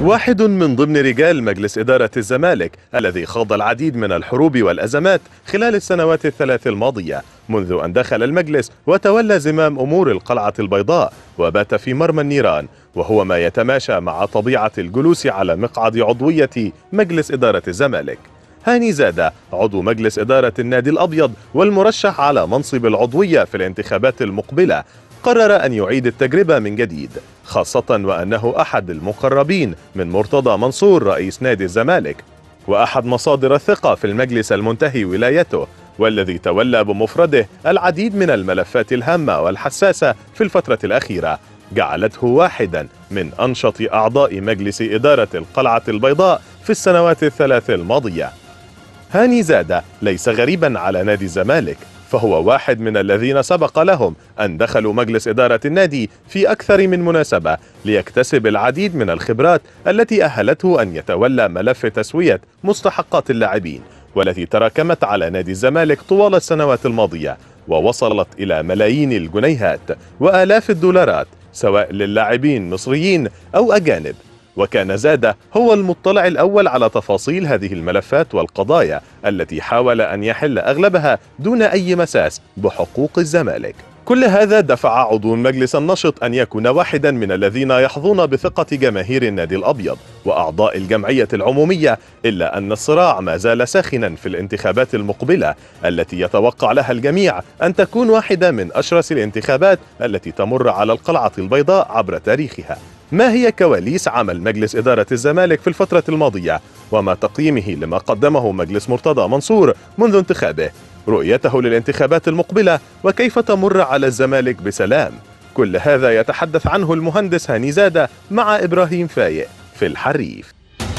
واحد من ضمن رجال مجلس إدارة الزمالك الذي خاض العديد من الحروب والأزمات خلال السنوات الثلاث الماضية منذ أن دخل المجلس وتولى زمام أمور القلعة البيضاء وبات في مرمى النيران وهو ما يتماشى مع طبيعة الجلوس على مقعد عضوية مجلس إدارة الزمالك هاني زادة عضو مجلس إدارة النادي الأبيض والمرشح على منصب العضوية في الانتخابات المقبلة قرر أن يعيد التجربة من جديد خاصة وأنه أحد المقربين من مرتضى منصور رئيس نادي الزمالك وأحد مصادر الثقة في المجلس المنتهي ولايته والذي تولى بمفرده العديد من الملفات الهامة والحساسة في الفترة الأخيرة جعلته واحدا من أنشط أعضاء مجلس إدارة القلعة البيضاء في السنوات الثلاث الماضية هاني زادة ليس غريبا على نادي الزمالك فهو واحد من الذين سبق لهم أن دخلوا مجلس إدارة النادي في أكثر من مناسبة ليكتسب العديد من الخبرات التي أهلته أن يتولى ملف تسوية مستحقات اللاعبين والتي تراكمت على نادي الزمالك طوال السنوات الماضية ووصلت إلى ملايين الجنيهات وآلاف الدولارات سواء للاعبين مصريين أو أجانب وكان زادة هو المطلع الأول على تفاصيل هذه الملفات والقضايا التي حاول أن يحل أغلبها دون أي مساس بحقوق الزمالك كل هذا دفع عضو المجلس النشط أن يكون واحدا من الذين يحظون بثقة جماهير النادي الأبيض وأعضاء الجمعية العمومية إلا أن الصراع ما زال ساخنا في الانتخابات المقبلة التي يتوقع لها الجميع أن تكون واحدة من أشرس الانتخابات التي تمر على القلعة البيضاء عبر تاريخها ما هي كواليس عمل مجلس إدارة الزمالك في الفترة الماضية وما تقييمه لما قدمه مجلس مرتضى منصور منذ انتخابه رؤيته للانتخابات المقبلة وكيف تمر على الزمالك بسلام كل هذا يتحدث عنه المهندس هاني زادة مع إبراهيم فايق في الحريف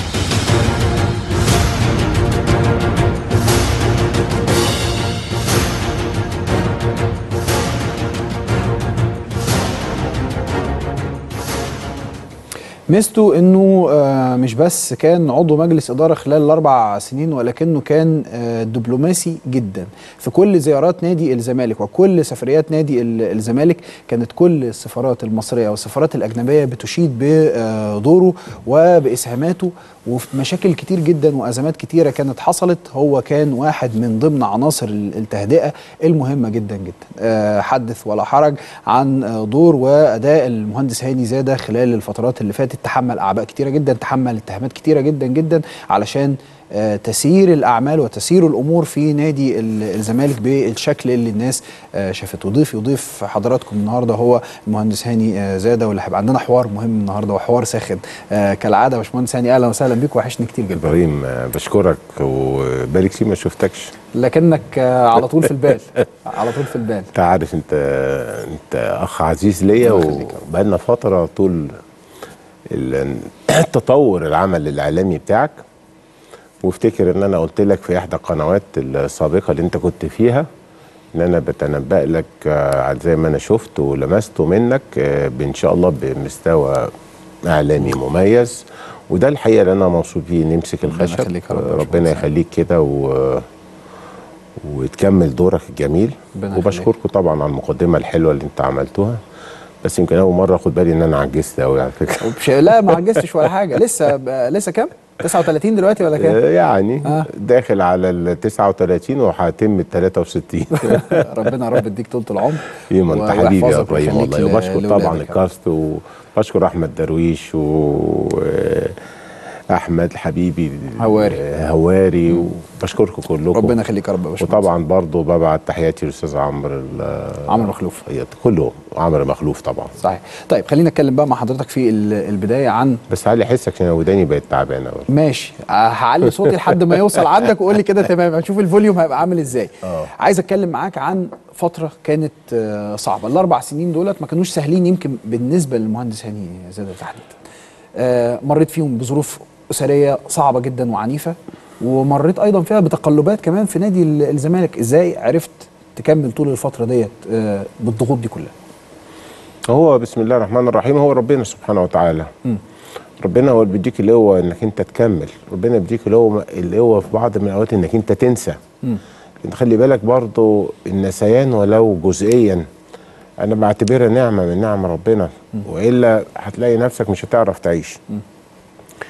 ميزته انه آه، مش بس كان عضو مجلس اداره خلال الاربع سنين ولكنه كان آه، دبلوماسي جدا في كل زيارات نادي الزمالك وكل سفريات نادي ال- الزمالك كانت كل السفارات المصريه والسفارات الاجنبيه بتشيد بدوره وباسهاماته وفي مشاكل كتير جدا وازمات كتيره كانت حصلت هو كان واحد من ضمن عناصر ال- التهدئه المهمه جدا جدا آه، حدث ولا حرج عن آه، دور واداء المهندس هاني زاده خلال الفترات اللي فاتت تحمل اعباء كتيره جدا تحمل اتهامات كتيره جدا جدا علشان آه، تسيير الاعمال وتسيير الامور في نادي ال- الزمالك بالشكل اللي الناس آه، شافته ضيف يضيف حضراتكم النهارده هو المهندس هاني آه، زاده واللي هيبقى عندنا حوار مهم النهارده وحوار ساخن آه، كالعاده يا باشمهندس هاني اهلا وسهلا بيك وحشني كتير جدا ابراهيم آه، بشكرك وبالك كتير ما شفتكش لكنك آه، على طول في البال على طول في البال انت عارف انت انت اخ عزيز ليا الله يخليك يا رب. وبقالنا فتره طول ال- التطور العمل الاعلامي بتاعك وافتكر ان انا قلت لك في احدى القنوات السابقه اللي انت كنت فيها ان انا بتنبأ لك آه، زي ما انا شفت ولمسته منك آه، بان شاء الله بمستوى اعلامي مميز وده الحقيقه اللي انا مبسوط بيه نمسك الخشب يخليك يا رب يا آه، باشمهندس. ربنا يخليك كده و وتكمل دورك الجميل ربنا وبشكركم طبعا على المقدمه الحلوه اللي انت عملتوها بس يمكن اول مره اخد بالي ان انا عجزت قوي على فكره وبش... لا ما عجزتش ولا حاجه لسه ب... لسه كام 39 دلوقتي ولا كام آه، يعني آه. داخل على ال 39 وهتم ال 63 ربنا يا رب يديك طول العمر ايه ما انت و- حبيبي يا ويحفظك ابراهيم ويخليك والله ل- وبشكر لولادك طبعا يا رب. الكاست وبشكر احمد درويش و احمد حبيبي هواري. آه، هواري وبشكركم كلكم ربنا يخليك يا رب يا باشمهندس وطبعا برضو ببعت تحياتي للاستاذ عمرو ال- عمرو مخلوف كلهم عمرو مخلوف طبعا صحيح طيب خلينا نتكلم بقى مع حضرتك في ال- البدايه عن بس علي حسك عشان وداني بقت تعبانه برضه. ماشي آه، هعلي صوتي لحد ما يوصل عندك وقول لي كده تمام هنشوف الفوليوم هيبقى عامل ازاي آه. عايز اتكلم معاك عن فتره كانت آه، صعبه الاربع سنين دولت ما كانوش سهلين يمكن بالنسبه للمهندس هاني زاده تحديدا آه، مريت فيهم بظروف اسريه صعبه جدا وعنيفه ومريت ايضا فيها بتقلبات كمان في نادي ال- الزمالك ازاي عرفت تكمل طول الفتره ديت آه، بالضغوط دي كلها هو بسم الله الرحمن الرحيم هو ربنا سبحانه وتعالى ربنا هو اللي بيديك القوه انك انت تكمل ربنا بيديك القوه القوه في بعض من الاوقات انك انت تنسى انت خلي بالك برضو النسيان ولو جزئيا انا بعتبرها نعمه من نعم ربنا والا هتلاقي نفسك مش هتعرف تعيش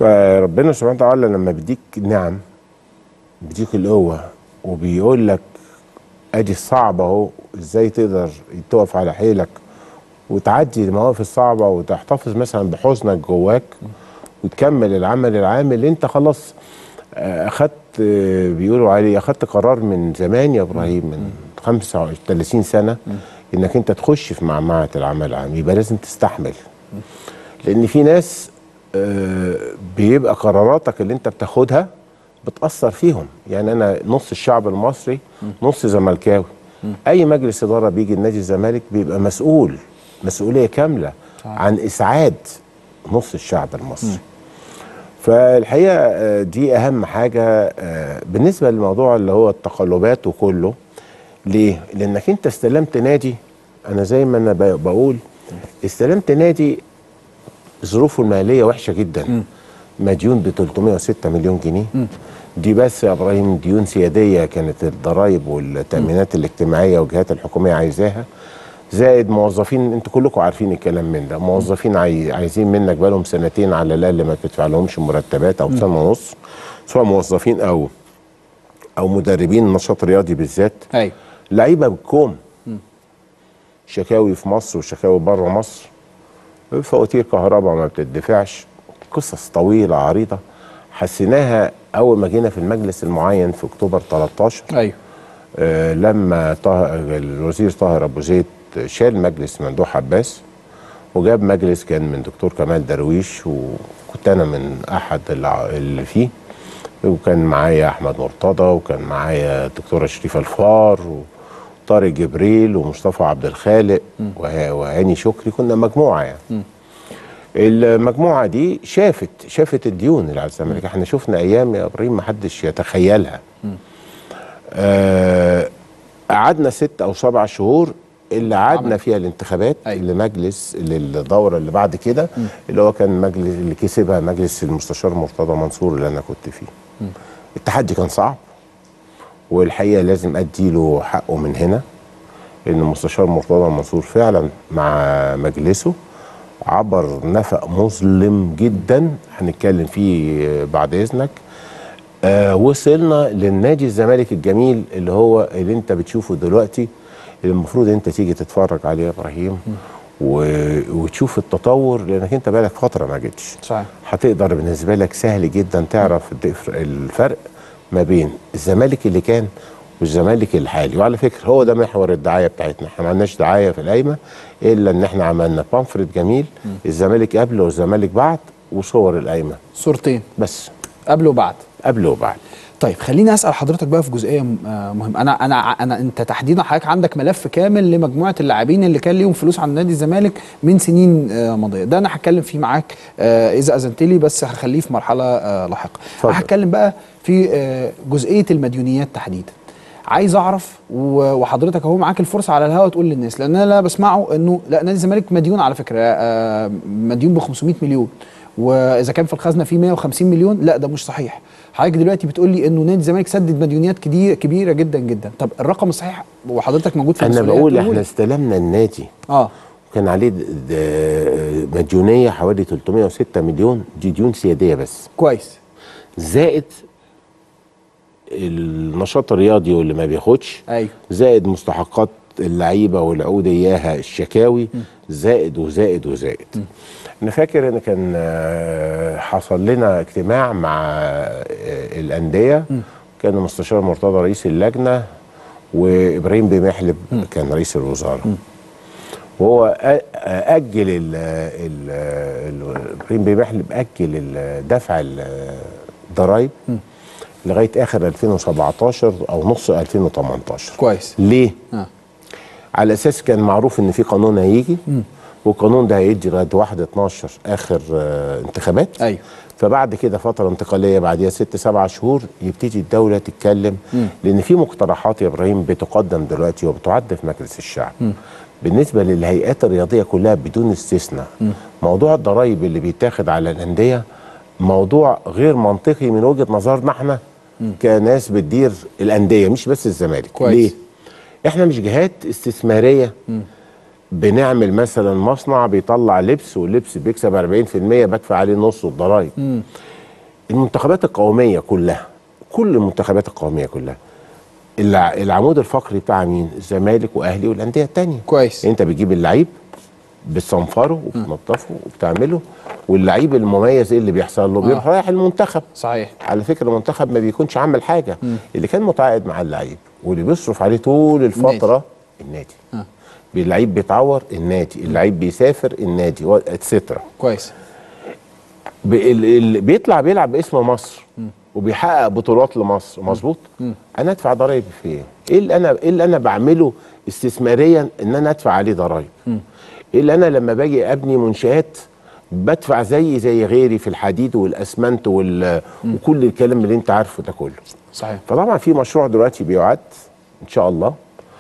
فربنا سبحانه وتعالى لما بيديك نعم بيديك القوه وبيقول لك ادي الصعب اهو ازاي تقدر تقف على حيلك وتعدي المواقف الصعبه وتحتفظ مثلا بحزنك جواك وتكمل العمل العام اللي انت خلاص آه، اخدت آه، بيقولوا عليه اخدت قرار من زمان يا ابراهيم من 35 سنه انك انت تخش في معمعه العمل العام يبقى لازم تستحمل لان في ناس آه، بيبقى قراراتك اللي انت بتاخدها بتاثر فيهم يعني انا نص الشعب المصري نص زملكاوي اي مجلس اداره بيجي لنادي الزمالك بيبقى مسؤول مسؤوليه كامله عن اسعاد نص الشعب المصري فالحقيقه آه، دي اهم حاجه آه، بالنسبه للموضوع اللي هو التقلبات وكله ليه لانك انت استلمت نادي انا زي ما انا ب- بقول استلمت نادي ظروفه الماليه وحشه جدا مديون ب 306 مليون جنيه دي بس يا ابراهيم ديون سياديه كانت الضرائب والتامينات الاجتماعيه والجهات الحكوميه عايزاها زائد موظفين انتوا كلكم عارفين الكلام من ده موظفين عاي... عايزين منك بقالهم سنتين على الاقل ما تدفع لهمش مرتبات او سنه ونص سواء موظفين او او مدربين نشاط رياضي بالذات ايوه لعيبه بالكوم شكاوي في مصر وشكاوي بره مصر فواتير كهرباء ما بتدفعش قصص طويله عريضه حسيناها اول ما جينا في المجلس المعين في اكتوبر 13 ايوه آه، لما طه... الوزير طاهر ابو زيد شال مجلس ممدوح عباس وجاب مجلس كان من دكتور كمال درويش وكنت انا من احد الع- اللي فيه وكان معايا احمد مرتضى وكان معايا الدكتوره شريفه الفار وطارق جبريل ومصطفى عبد الخالق وه- وهاني شكري كنا مجموعه يعني المجموعه دي شافت شافت الديون اللي على الزمالك احنا شفنا ايام يا ابراهيم ما حدش يتخيلها آه، قعدنا ست او سبع شهور اللي قعدنا فيها الانتخابات أيوة. لمجلس للدوره اللي بعد كده اللي هو كان مجلس اللي كسبها مجلس المستشار مرتضى منصور اللي انا كنت فيه التحدي كان صعب والحقيقه لازم اديله حقه من هنا ان المستشار مرتضى منصور فعلا مع مجلسه عبر نفق مظلم جدا هنتكلم فيه بعد اذنك آه وصلنا للنادي الزمالك الجميل اللي هو اللي انت بتشوفه دلوقتي اللي المفروض انت تيجي تتفرج عليه يا ابراهيم و... وتشوف التطور لانك انت بقالك فتره ما جيتش صحيح هتقدر بالنسبه لك سهل جدا تعرف الدف- الفرق ما بين الزمالك اللي كان والزمالك الحالي وعلى فكره هو ده محور الدعايه بتاعتنا احنا ما عندناش دعايه في القايمه الا ان احنا عملنا بامفرت جميل الزمالك قبل والزمالك بعد وصور القايمه صورتين بس قبل وبعد قبل وبعد طيب خليني اسال حضرتك بقى في جزئيه م- آه مهمه انا انا انا انت تحديدا حضرتك عندك ملف كامل لمجموعه اللاعبين اللي كان ليهم فلوس عند نادي الزمالك من سنين آه ماضيه ده انا هتكلم فيه معاك آه اذا اذنت لي بس هخليه في مرحله آه لاحقه اتفضل. هتكلم بقى في آه جزئيه المديونيات تحديدا عايز اعرف و- وحضرتك اهو معاك الفرصه على الهوا تقول للناس لان انا لا بسمعه انه لا نادي الزمالك مديون على فكره آه مديون ب 500 مليون واذا كان في الخزنه في 150 مليون لا ده مش صحيح حضرتك دلوقتي بتقول لي انه نادي الزمالك سدد مديونيات كدي- كبيره جدا جدا طب الرقم الصحيح وحضرتك موجود في انا المسؤولية بقول تقول احنا لي. استلمنا النادي اه كان عليه د- د- مديونيه حوالي 306 مليون دي ديون سياديه بس كويس زائد النشاط الرياضي واللي ما بياخدش ايوه زائد مستحقات اللعيبه والعقود اياها الشكاوي زائد وزائد وزائد انا فاكر ان كان آه، حصل لنا اجتماع مع آه، الانديه كان المستشار مرتضى رئيس اللجنه وابراهيم بمحلب كان رئيس الوزاره وهو أ- اجل ال ال ال- ابراهيم بمحلب اجل ال- دفع الضرايب لغايه اخر 2017 او نص 2018 كويس ليه؟ اه على اساس كان معروف ان في قانون هيجي والقانون ده هيدي لغايه 1 12 اخر آه انتخابات ايوه فبعد كده فتره انتقاليه بعديها ست سبع شهور يبتدي الدوله تتكلم لان في مقترحات يا ابراهيم بتقدم دلوقتي وبتعد في مجلس الشعب بالنسبه للهيئات الرياضيه كلها بدون استثناء موضوع الضرائب اللي بيتاخد على الانديه موضوع غير منطقي من وجهه نظرنا احنا كناس بتدير الانديه مش بس الزمالك كويس. ليه احنا مش جهات استثماريه بنعمل مثلا مصنع بيطلع لبس واللبس بيكسب 40% بدفع عليه نص الضرايب المنتخبات القوميه كلها كل المنتخبات القوميه كلها الع- العمود الفقري بتاع مين الزمالك واهلي والانديه التانية كويس انت بتجيب اللعيب بتصنفره وبتنظفه وبتعمله واللعيب المميز ايه اللي بيحصل له بيروح رايح المنتخب صحيح على فكره المنتخب ما بيكونش عامل حاجه اللي كان متعاقد مع اللعيب واللي بيصرف عليه طول الفتره النادي آه. اللعيب بيتعور النادي اللعيب بيسافر النادي اتسترا كويس اللي بيطلع بيلعب باسم مصر وبيحقق بطولات لمصر مظبوط انا ادفع ضرائب في ايه ايه اللي انا ايه اللي انا بعمله استثماريا ان انا ادفع عليه ضرائب ايه اللي انا لما باجي ابني منشات بدفع زي زي غيري في الحديد والاسمنت وال... وكل الكلام اللي انت عارفه ده كله صحيح فطبعا في مشروع دلوقتي بيعد ان شاء الله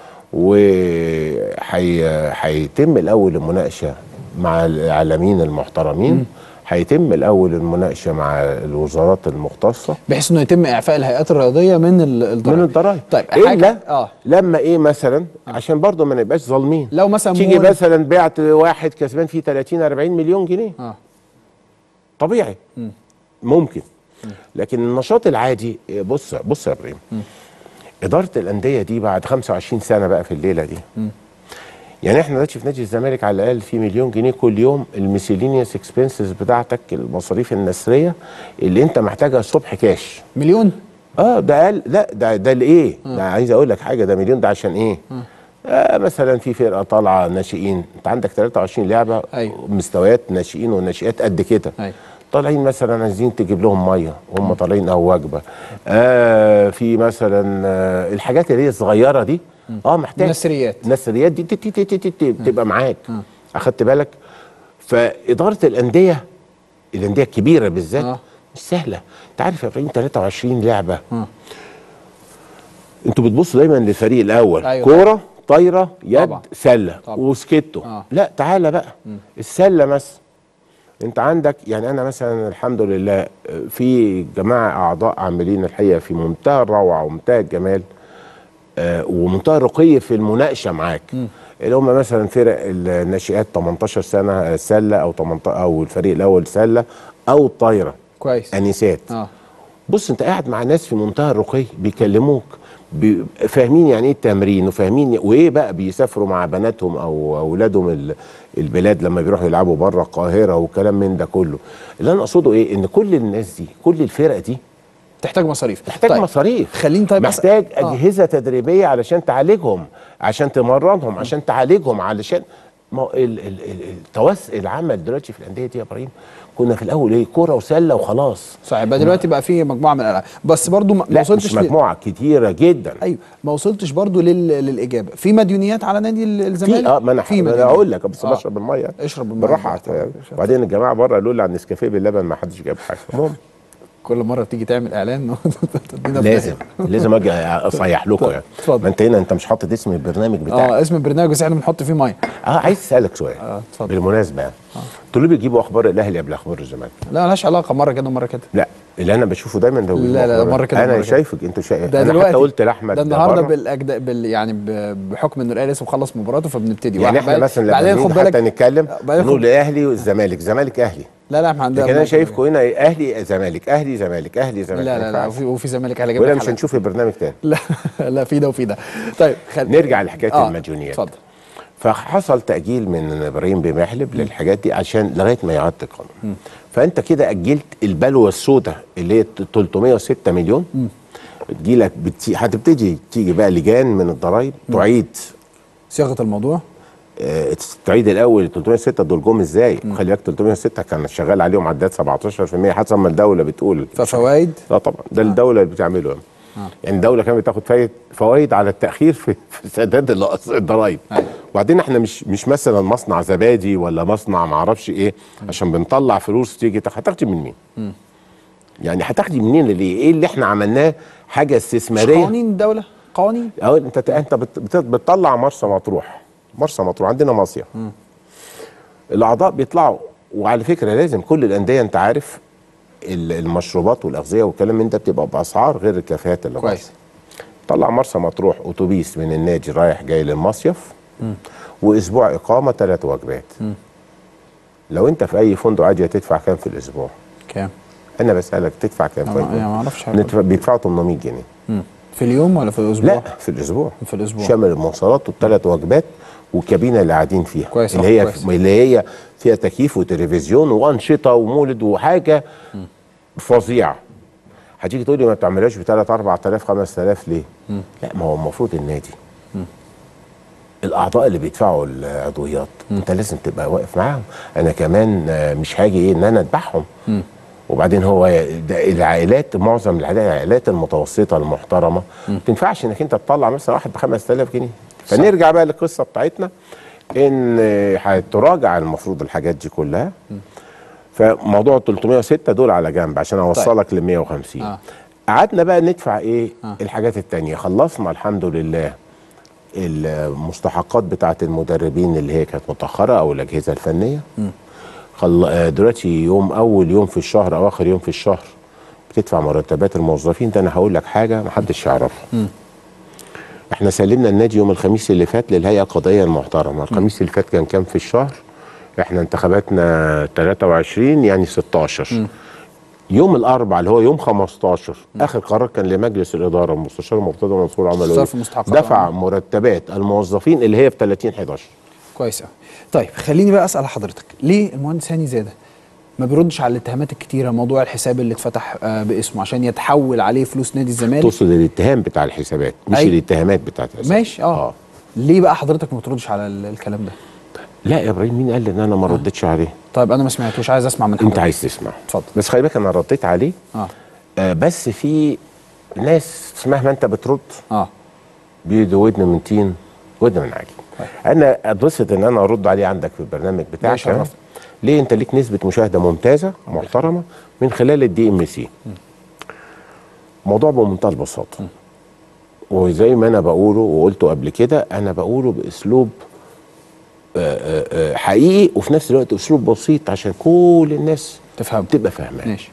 وهيتم الاول المناقشه مع الاعلاميين المحترمين هيتم الاول المناقشه مع الوزارات المختصه بحيث انه يتم اعفاء الهيئات الرياضيه من ال- الضرائب من الضرائب طيب الا اه لما ايه مثلا عشان برضه ما نبقاش ظالمين لو مثلا تيجي مول- مثلا بعت واحد كسبان فيه 30 40 مليون جنيه اه طبيعي ممكن لكن النشاط العادي إيه، بص بص يا ابراهيم اداره الانديه دي بعد 25 سنه بقى في الليله دي يعني احنا دلوقتي في نادي الزمالك على الاقل في مليون جنيه كل يوم الميسيلينيوس اكسبنسز بتاعتك المصاريف النسريه اللي انت محتاجها الصبح كاش مليون اه ده اقل لا ده ده لايه؟ ده عايز اقول لك حاجه ده مليون ده عشان ايه؟ آه مثلا في فرقه طالعه ناشئين انت عندك 23 لعبه أيوة. مستويات ناشئين وناشئات قد كده أيوة. طالعين مثلا عايزين تجيب لهم ميه وهم طالعين او وجبه آه في مثلا آه الحاجات اللي هي الصغيره دي اه محتاج نسريات. النسريات دي تي- تي- تي- تي- تي- تي- تبقى معاك اخدت بالك فاداره الانديه الانديه الكبيره بالذات آه. مش سهله انت عارف يا ابراهيم 23 لعبه انتوا بتبصوا دايما للفريق الاول أيوة. كوره طايره يد طبعا. سله طبعا. وسكيتو آه. لا تعالى بقى السله مثلا انت عندك يعني انا مثلا الحمد لله في جماعه اعضاء عاملين الحقيقه في منتهى الروعه ومنتهى الجمال آه، ومنتهى الرقي في المناقشه معاك اللي هم مثلا فرق الناشئات 18 سنه سله او 18 او الفريق الاول سله او الطايره كويس انسات اه بص انت قاعد مع ناس في منتهى الرقي بيكلموك بي- فاهمين يعني ايه التمرين وفاهمين وايه بقى بيسافروا مع بناتهم او اولادهم ال- البلاد لما بيروحوا يلعبوا بره القاهره والكلام من ده كله اللي انا اقصده ايه ان كل الناس دي كل الفرق دي تحتاج مصاريف محتاج طيب. مصاريف خليني طيب أسأل- محتاج آه. اجهزه تدريبيه علشان تعالجهم عشان تمرنهم عشان تعالجهم علشان ما هو ال- ال- ال- التوسع العمل دلوقتي في الانديه دي يا ابراهيم كنا في الاول ايه كوره وسله وخلاص صحيح بقى دلوقتي بقى في مجموعه من الالعاب بس برضو ما ما لا وصلتش مش ل- مجموعه كتيره جدا ايوه ما وصلتش برضو لل... للاجابه في مديونيات على نادي ال- الزمالك في اه ما انا في ما انا مديونيات. اقول لك بس آه. بشرب الميه اشرب المية. بالراحه وبعدين الجماعه بره قالوا لي على النسكافيه باللبن ما حدش جاب حاجه المهم كل مره تيجي تعمل اعلان تدينا في لازم لازم اجي اصيح لكم يعني اتفضل. ما انت هنا انت مش حاطط اسم البرنامج بتاعك اه اسم البرنامج بس احنا بنحط فيه ميه اه عايز اسالك سؤال اه اتفضل بالمناسبه يعني انتوا ليه بتجيبوا اخبار الاهلي قبل اخبار الزمالك؟ لا ملهاش علاقه مره كده ومره كده لا اللي انا بشوفه دايما ده لا، لا، مرة كده، انا مرة كده. شايفك انتوا شايف ده انا دلوقتي حتى قلت لاحمد ده النهارده بره. بالاجداء بال يعني ب- بحكم انه الاهلي لسه مخلص مباراته فبنبتدي يعني واحد احنا بعد- مثلا لما بعدين بنيجي خد بالك حتى نتكلم بعدين نقول خد الاهلي والزمالك زمالك اهلي لا لا احنا عندنا لكن انا شايفكم هنا إيه؟ اهلي زمالك اهلي زمالك اهلي لا زمالك لا ما لا ينفعش. وفي وفي زمالك على جنب ولا مش هنشوف البرنامج تاني لا لا في ده وفي ده طيب خل... نرجع لحكايه آه، المديونيات اتفضل فحصل تاجيل من ابراهيم بمحلب للحاجات دي عشان لغايه ما يعد القانون فانت كده اجلت البلوه السوداء اللي هي 306 مليون تجيلك بتي... هتبتدي تيجي بقى لجان من الضرايب تعيد صياغه الموضوع آه، تعيد الاول 306 دول جم ازاي؟ خلي بالك 306 كان شغال عليهم عداد 17% حسب ما الدوله بتقول ففوائد لا طبعا ده الدوله اللي بتعمله يعني. يعني الدوله كانت بتاخد فايد فوائد على التاخير في, في سداد الأقس- الضرايب أيوة. وبعدين احنا مش مش مثلا مصنع زبادي ولا مصنع ما اعرفش ايه عشان بنطلع فلوس تيجي تاخ- هتاخدي من مين؟ يعني هتاخدي منين اللي ايه اللي احنا عملناه حاجه مش استثماريه قوانين الدوله قوانين أو انت انت بت- بت- بتطلع مرسى مطروح مرسى مطروح عندنا مصيف الاعضاء بيطلعوا وعلى فكره لازم كل الانديه انت عارف ال- المشروبات والاغذيه والكلام من ده بتبقى باسعار غير الكافيهات اللي كويس بره. طلع مرسى مطروح اتوبيس من النادي رايح جاي للمصيف واسبوع اقامه ثلاث وجبات لو انت في اي فندق عادي هتدفع كام في الاسبوع كام انا بسالك تدفع كام أنا في ما- اليوم؟ أنا ما أعرفش حاجة. ندفع- بيدفعوا 800 جنيه مم. في اليوم ولا في الاسبوع؟ لا في الاسبوع في الأسبوع. شامل المواصلات والثلاث وجبات والكابينه اللي قاعدين فيها كويس اللي أوي، هي كويس. اللي هي فيها تكييف وتلفزيون وانشطه ومولد وحاجه فظيعه هتيجي تقول لي ما بتعملهاش ب 3 4000 5000 ليه؟ لا ما هو المفروض النادي الاعضاء اللي بيدفعوا العضويات انت لازم تبقى واقف معاهم انا كمان آه، مش هاجي ايه ان انا اذبحهم وبعدين هو ده العائلات معظم العائلات العائلات المتوسطه المحترمه ما تنفعش انك انت تطلع مثلا واحد ب 5000 جنيه فنرجع بقى للقصه بتاعتنا ان آه، هتراجع المفروض الحاجات دي كلها فموضوع ال 306 دول على جنب عشان اوصلك ل 150 آه. قعدنا بقى ندفع ايه آه. الحاجات التانية خلصنا الحمد لله المستحقات بتاعه المدربين اللي هي كانت متاخره او الاجهزه الفنيه خل... آه، دلوقتي يوم اول يوم في الشهر او اخر يوم في الشهر بتدفع مرتبات الموظفين ده انا هقول لك حاجه محدش يعرفها احنا سلمنا النادي يوم الخميس اللي فات للهيئه القضائيه المحترمه الخميس اللي فات كان كام في الشهر احنا انتخاباتنا 23 يعني 16 يوم الاربعاء اللي هو يوم 15 اخر قرار كان لمجلس الاداره المستشار مرتضى منصور عمله صرف ايه؟ مستحقات دفع العمل. مرتبات الموظفين اللي هي في 30 11 كويس قوي طيب خليني بقى اسال حضرتك ليه المهندس هاني زاده ما بيردش على الاتهامات الكتيره موضوع الحساب اللي اتفتح آه، باسمه عشان يتحول عليه فلوس نادي الزمالك تقصد الاتهام بتاع الحسابات مش أي. الاتهامات بتاعت الحسابات ماشي اه, ليه بقى حضرتك ما بتردش على ال- الكلام ده لا يا ابراهيم مين قال ان انا ما ردتش عليه طيب انا ما سمعتوش عايز اسمع من حضرتك انت عايز تسمع اتفضل. بس خلي بالك انا رديت عليه اه آه بس في ناس مهما انت بترد اه بيدوا ودن من تين ودن من عجين انا اتبسط ان انا ارد عليه عندك في البرنامج بتاعك يشرفني. كمان. ليه انت ليك نسبه مشاهده ممتازه محترمه من خلال الدي ام سي موضوع بمنتهى البساطه وزي ما انا بقوله وقلته قبل كده انا بقوله باسلوب آه، آه، آه، حقيقي وفي نفس الوقت اسلوب بسيط عشان كل الناس تفهم تبقى فاهمه ماشي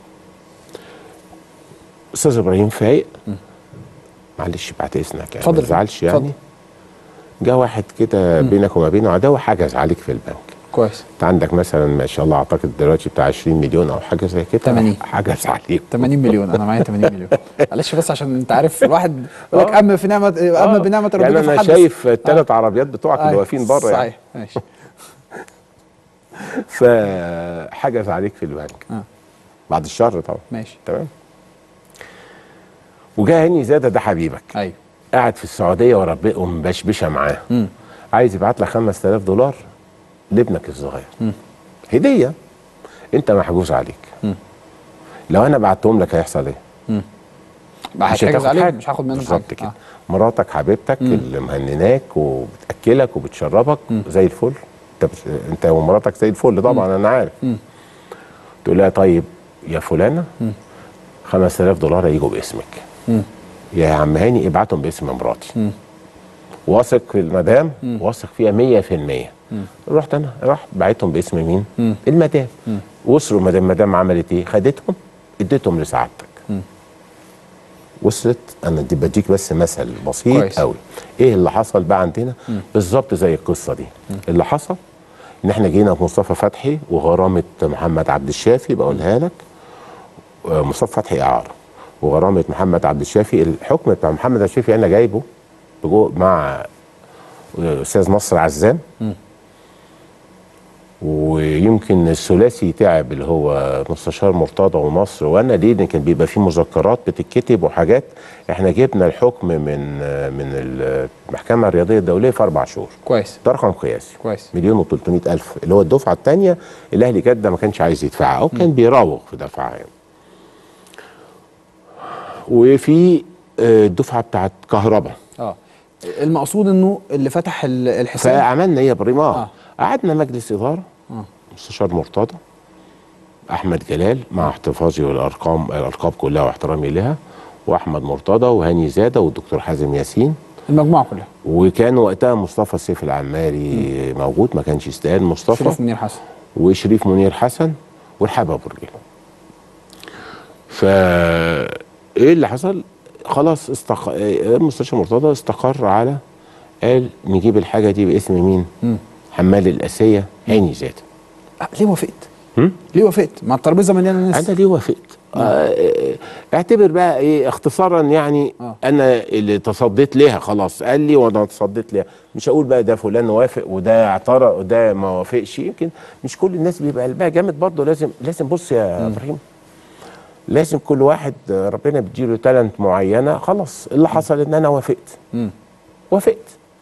استاذ ابراهيم فايق معلش بعد اذنك يعني اتفضل. ما تزعلش يعني اتفضل. جه واحد كده بينك وما بينه عداوه حجز عليك في البنك كويس انت عندك مثلا ما شاء الله اعتقد دلوقتي بتاع 20 مليون او حاجه زي كده 80. حجز عليك 80 مليون انا معايا 80 مليون معلش بس عشان انت عارف الواحد يقول لك آه. اما في نعمه اما آه. بنعمه ربنا يعني انا فحدث. شايف الثلاث عربيات بتوعك اللي أيوة، واقفين بره يعني صحيح ماشي فحجز عليك في البنك آه. بعد الشر طبعا ماشي تمام وجاء هاني زاده ده حبيبك ايوه قاعد في السعوديه وربنا ومبشبشه معاه مم. عايز يبعت لك 5000 دولار لابنك الصغير هديه انت محجوز عليك لو انا بعتهم لك هيحصل ايه؟ بقى مش هتحجز هتاخد عليه حاجة. مش هاخد منه بالظبط حاجه كده آه. مراتك حبيبتك اللي مهنناك وبتاكلك وبتشربك زي الفل انت بت... انت ومراتك زي الفل طبعا انا عارف تقول لها طيب يا فلانه 5000 دولار هيجوا باسمك يا عم هاني ابعتهم باسم مراتي واثق في المدام واثق فيها 100% رحت انا رحت بعتهم باسم مين؟ المدام وصلوا المدام المدام عملت ايه؟ خدتهم اديتهم لسعادتك وصلت انا دي بديك بس مثل بسيط كويس. قوي ايه اللي حصل بقى عندنا بالظبط زي القصه دي اللي حصل ان احنا جينا في مصطفى فتحي وغرامه محمد عبد الشافي بقولها لك آه، مصطفى فتحي اعاره وغرامه محمد عبد الشافي الحكم بتاع محمد عبد الشافي انا جايبه بجو مع استاذ نصر عزام ويمكن الثلاثي تعب اللي هو مستشار مرتضى ونصر وانا ليه إن كان بيبقى فيه مذكرات بتتكتب وحاجات احنا جبنا الحكم من من المحكمه الرياضيه الدوليه في اربع شهور كويس ده رقم قياسي كويس مليون و300 الف اللي هو الدفعه الثانيه الاهلي جده ما كانش عايز يدفعها او كان بيراوغ في دفعها يعني. وفي آه، الدفعه بتاعت كهرباء اه المقصود انه اللي فتح ال- الحساب فعملنا ايه يا ابراهيم آه. اه قعدنا مجلس اداره آه. مستشار مرتضى احمد جلال مع احتفاظي بالارقام الالقاب كلها واحترامي لها واحمد مرتضى وهاني زاده والدكتور حازم ياسين المجموعه كلها وكان وقتها مصطفى سيف العماري موجود ما كانش يستاهل مصطفى شريف منير حسن وشريف منير حسن والحبه ابو رجيل فا ايه اللي حصل خلاص استق... إيه، المستشار مرتضى استقر على قال نجيب الحاجه دي باسم مين حمال الاسيه هاني زاده آه ليه وافقت؟ هم؟ ليه وافقت؟ ما الترابيزه مليانه ناس انا ليه وافقت آه اعتبر بقى ايه اختصارا يعني آه. انا اللي تصديت ليها خلاص قال لي وانا تصديت ليها مش هقول بقى ده فلان وافق وده اعترض وده ما وافقش يمكن مش كل الناس بيبقى قلبها جامد برضه لازم لازم بص يا ابراهيم لازم كل واحد آه، ربنا بيديله تالنت معينه خلاص اللي حصل ان انا وافقت مم. وافقت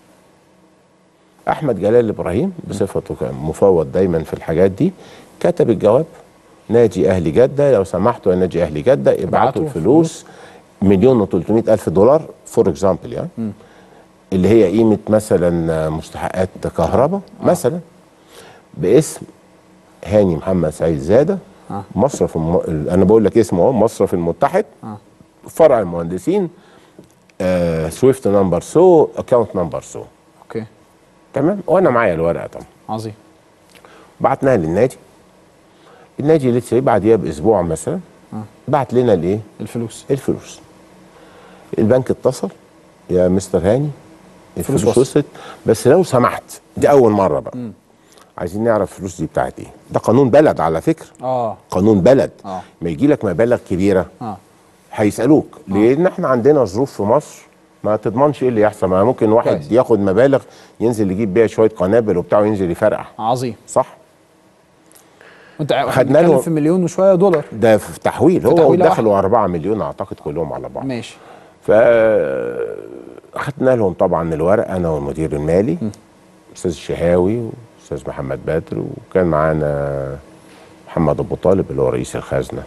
احمد جلال ابراهيم بصفته كمفوض دايما في الحاجات دي كتب الجواب نادي اهلي جده لو سمحتوا يا نادي اهلي جده ابعتوا ابعتوا الفلوس مليون و الف دولار فور اكزامبل يعني اللي هي قيمه مثلا مستحقات كهرباء مثلا باسم هاني محمد سعيد زاده آه. مصرف الم... انا بقول لك اسمه اهو مصرف المتحد آه. فرع المهندسين آه سويفت نمبر سو اكونت نمبر سو اوكي تمام وانا معايا الورقه طبعا عظيم بعتناها للنادي النادي لسه ايه بعديها باسبوع مثلا آه. بعت لنا الايه الفلوس الفلوس البنك اتصل يا مستر هاني الفلوس الفلوس وصلت. وصلت بس لو سمحت دي اول مره بقى عايزين نعرف الفلوس دي بتاعت ايه ده قانون بلد على فكره اه قانون بلد آه. ما يجي لك مبالغ كبيره اه هيسالوك لان احنا عندنا ظروف في مصر ما تضمنش ايه اللي يحصل ما ممكن واحد كويس. ياخد مبالغ ينزل يجيب بيها شويه قنابل وبتاع وينزل يفرقع عظيم صح وانت ع- خدنا بنتكلم له- في مليون وشويه دولار ده في تحويل هو تحويلة دخلوا 4 مليون اعتقد كلهم على بعض ماشي ف اخدنا لهم طبعا الورق انا والمدير المالي استاذ الشهاوي واستاذ محمد بدر وكان معانا محمد ابو طالب اللي هو رئيس الخزنه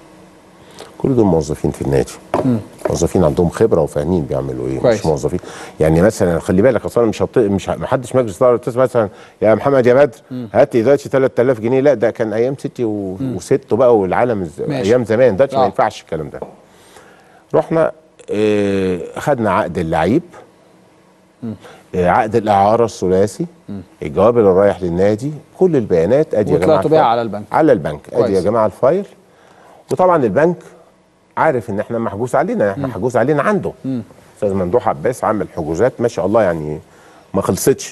كل دول موظفين في النادي موظفين عندهم خبره وفاهمين بيعملوا ايه كويس. مش موظفين يعني مثلا خلي بالك اصلا مش هط... مش ه- ما حدش مجلس اداره يتصل مثلا يا محمد يا بدر هات لي دلوقتي 3000 جنيه لا ده كان ايام ستي و... وست بقى والعالم الز... ماشي. ايام زمان دلوقتي ما آه. ينفعش الكلام ده رحنا آه، خدنا عقد اللعيب آه، عقد الاعاره الثلاثي الجواب اللي رايح للنادي كل البيانات ادي يا جماعه وطلعتوا بيها الفايل. على البنك. على البنك ادي كويس. يا جماعه الفايل وطبعا البنك عارف ان احنا محجوز علينا احنا محجوز علينا عنده استاذ ممدوح عباس عامل حجوزات ما شاء الله يعني ما خلصتش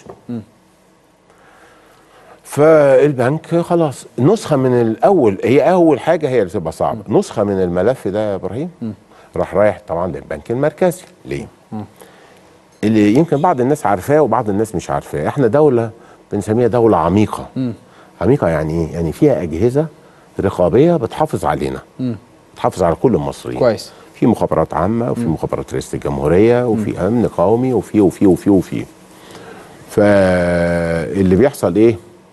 فالبنك خلاص نسخه من الاول هي اول حاجه هي اللي بتبقى صعبه نسخه من الملف ده يا ابراهيم راح رايح طبعا للبنك المركزي ليه اللي يمكن بعض الناس عارفاه وبعض الناس مش عارفاه احنا دوله بنسميها دوله عميقه عميقه يعني ايه يعني فيها اجهزه رقابيه بتحافظ علينا بتحافظ على كل المصريين كويس في مخابرات عامه وفي مخابرات رئاسه الجمهوريه وفي امن قومي وفي وفي وفي وفي فاللي بيحصل ايه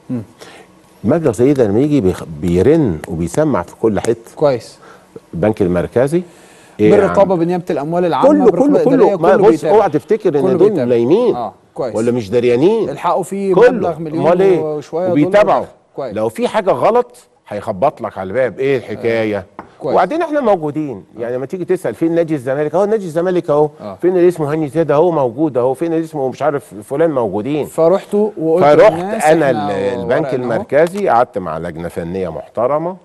مبلغ زي ده لما يجي بيخ- بيرن وبيسمع في كل حته كويس البنك المركزي إيه يا عم؟ بالرقابه بنيابه الاموال العامه كله بالرقابة كله الإدارية، كله ما بص بيتابع. اوعى تفتكر كله ان دول بيتابع. نايمين اه كويس ولا مش دريانين الحقوا فيه كله مبلغ مليون امال ايه وشويه وبيتابعوا دولار. كويس لو في حاجه غلط هيخبط لك على الباب ايه الحكايه كويس. وبعدين احنا موجودين يعني لما تيجي تسال فين نادي الزمالك اهو نادي الزمالك اهو آه. فين اللي اسمه هاني زياد اهو موجود اهو فين اللي اسمه مش عارف فلان موجودين فرحتوا وقلتوا فرحت للناس انا ال- إحنا البنك ورقنا أهو. المركزي قعدت مع لجنه فنيه محترمه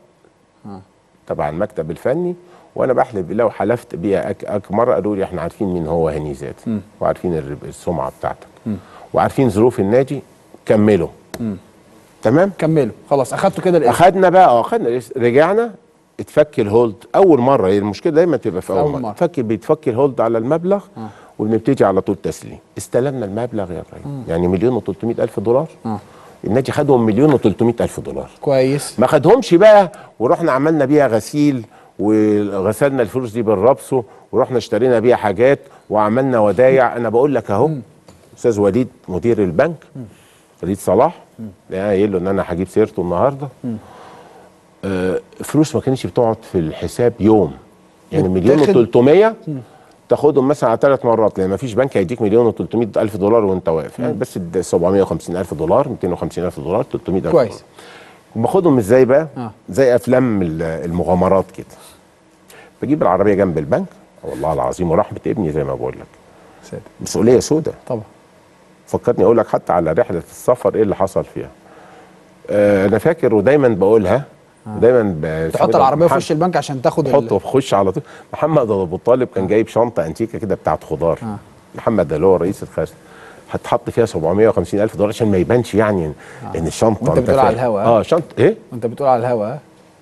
تبع المكتب الفني وانا بحلف بالله وحلفت بيها أك, أك مره قالوا لي احنا عارفين مين هو هاني زاد وعارفين الرب- السمعه بتاعتك وعارفين ظروف النادي كملوا تمام كملوا خلاص اخدتوا كده الاسم اخدنا بقى اه اخدنا الاسم. رجعنا اتفك الهولد اول مره هي المشكله دايما تبقى في اول, أول مره, مرة. فك بيتفك الهولد على المبلغ وبنبتدي على طول تسليم استلمنا المبلغ يا ابراهيم يعني مليون و300 الف دولار آه. النادي خدهم مليون و300 الف دولار كويس ما خدهمش بقى ورحنا عملنا بيها غسيل وغسلنا الفلوس دي بالربسو ورحنا اشترينا بيها حاجات وعملنا ودايع انا بقول لك اهو استاذ وليد مدير البنك وليد صلاح ده قايل له ان انا هجيب سيرته النهارده آه فلوس ما كانتش بتقعد في الحساب يوم يعني مليون بتاخد- و300 تاخدهم مثلا على ثلاث مرات لان ما فيش بنك هيديك مليون و300 الف دولار وانت واقف يعني بس ال 750 الف دولار 250 الف دولار 300 الف كويس. دولار باخدهم ازاي بقى آه. زي افلام ال- المغامرات كده بجيب العربيه جنب البنك والله العظيم ورحمه ابني زي ما بقول لك ساتر. مسؤوليه سودة طبعا فكرني اقول لك حتى على رحله السفر ايه اللي حصل فيها آه انا فاكر ودايما بقولها دايما ب- تحط العربيه في محمد- وش البنك عشان تاخد ال- تحطه وخش على طول محمد ابو طالب كان جايب شنطه انتيكه كده بتاعت خضار آه. محمد ده اللي هو رئيس الخزنه هتحط فيها 750 الف دولار عشان ما يبانش يعني ان الشنطه وأنت أنت بتقول على فاهم. الهوا، ها؟ اه شنطه ايه وانت بتقول على الهوا ها؟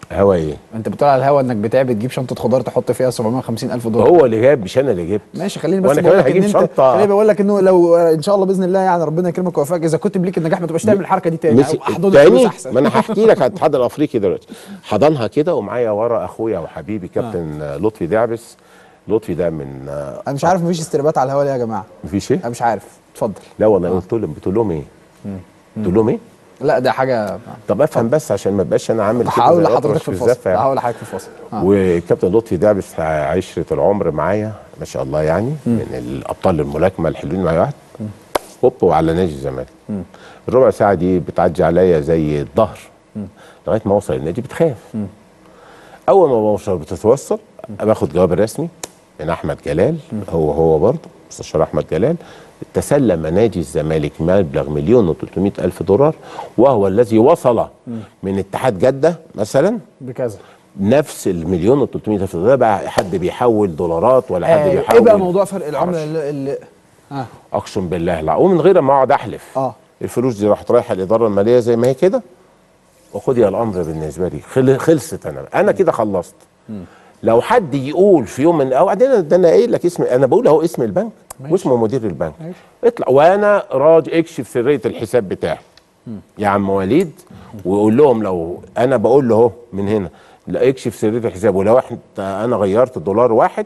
هو ايه انت بتقول على الهوا انك بتاع بتجيب شنطه خضار تحط فيها 750 الف دولار هو اللي جاب مش انا اللي جبت ماشي خليني بس وأنا بقول كمان لك ان هجيب انت شنطة. خليني بقول لك انه لو آه، ان شاء الله باذن الله يعني ربنا يكرمك ويوفقك اذا كنت بليك النجاح ما تبقاش تعمل الحركه دي تاني مس... أو احضن الفلوس تاني احسن ما انا هحكي لك على الاتحاد الافريقي دلوقتي حضنها كده ومعايا ورا اخويا وحبيبي كابتن آه. لطفي دعبس لطفي ده من آه، انا مش عارف مفيش استربات على الهوا ليه يا جماعه مفيش ايه انا مش عارف اتفضل لا والله قلت لهم بتقول لهم ايه بتقول لهم ايه لا ده حاجه طب افهم بس عشان ما بقاش انا عامل كده هحاول زي لحضرتك الأطرش في الفصل الزفة يعني. هحاول لحضرتك في الفصل آه. وكابتن لطفي دعبس عشرة العمر معايا ما شاء الله يعني من الابطال الملاكمه الحلوين معايا واحد هوب وعلى نادي الزمالك الربع ساعه دي بتعدي عليا زي الظهر لغايه ما اوصل النادي بتخاف اول ما بوصل بتتوصل باخد جواب رسمي من احمد جلال هو هو برضه مستشار احمد جلال تسلم نادي الزمالك مبلغ مليون و300 الف دولار وهو الذي وصل من اتحاد جده مثلا بكذا نفس المليون و300 الف دولار ده بقى حد بيحول دولارات ولا حد آه بيحول ايه بقى موضوع فرق العمله معرفش. اللي, اللي اه اقسم بالله لا ومن غير ما اقعد احلف اه الفلوس دي راحت رايحه الاداره الماليه زي ما هي كده وخدي الامر بالنسبه لي خل- خلصت انا انا كده خلصت لو حد يقول في يوم من الاوقات ده ده انا قايل لك اسم انا بقول اهو اسم البنك واسمه مدير البنك ماشي. اطلع وانا راضي اكشف سريه الحساب بتاعي يا عم وليد ويقول لهم لو انا بقول له اهو من هنا لا اكشف سريه الحساب ولو احنا انا غيرت دولار واحد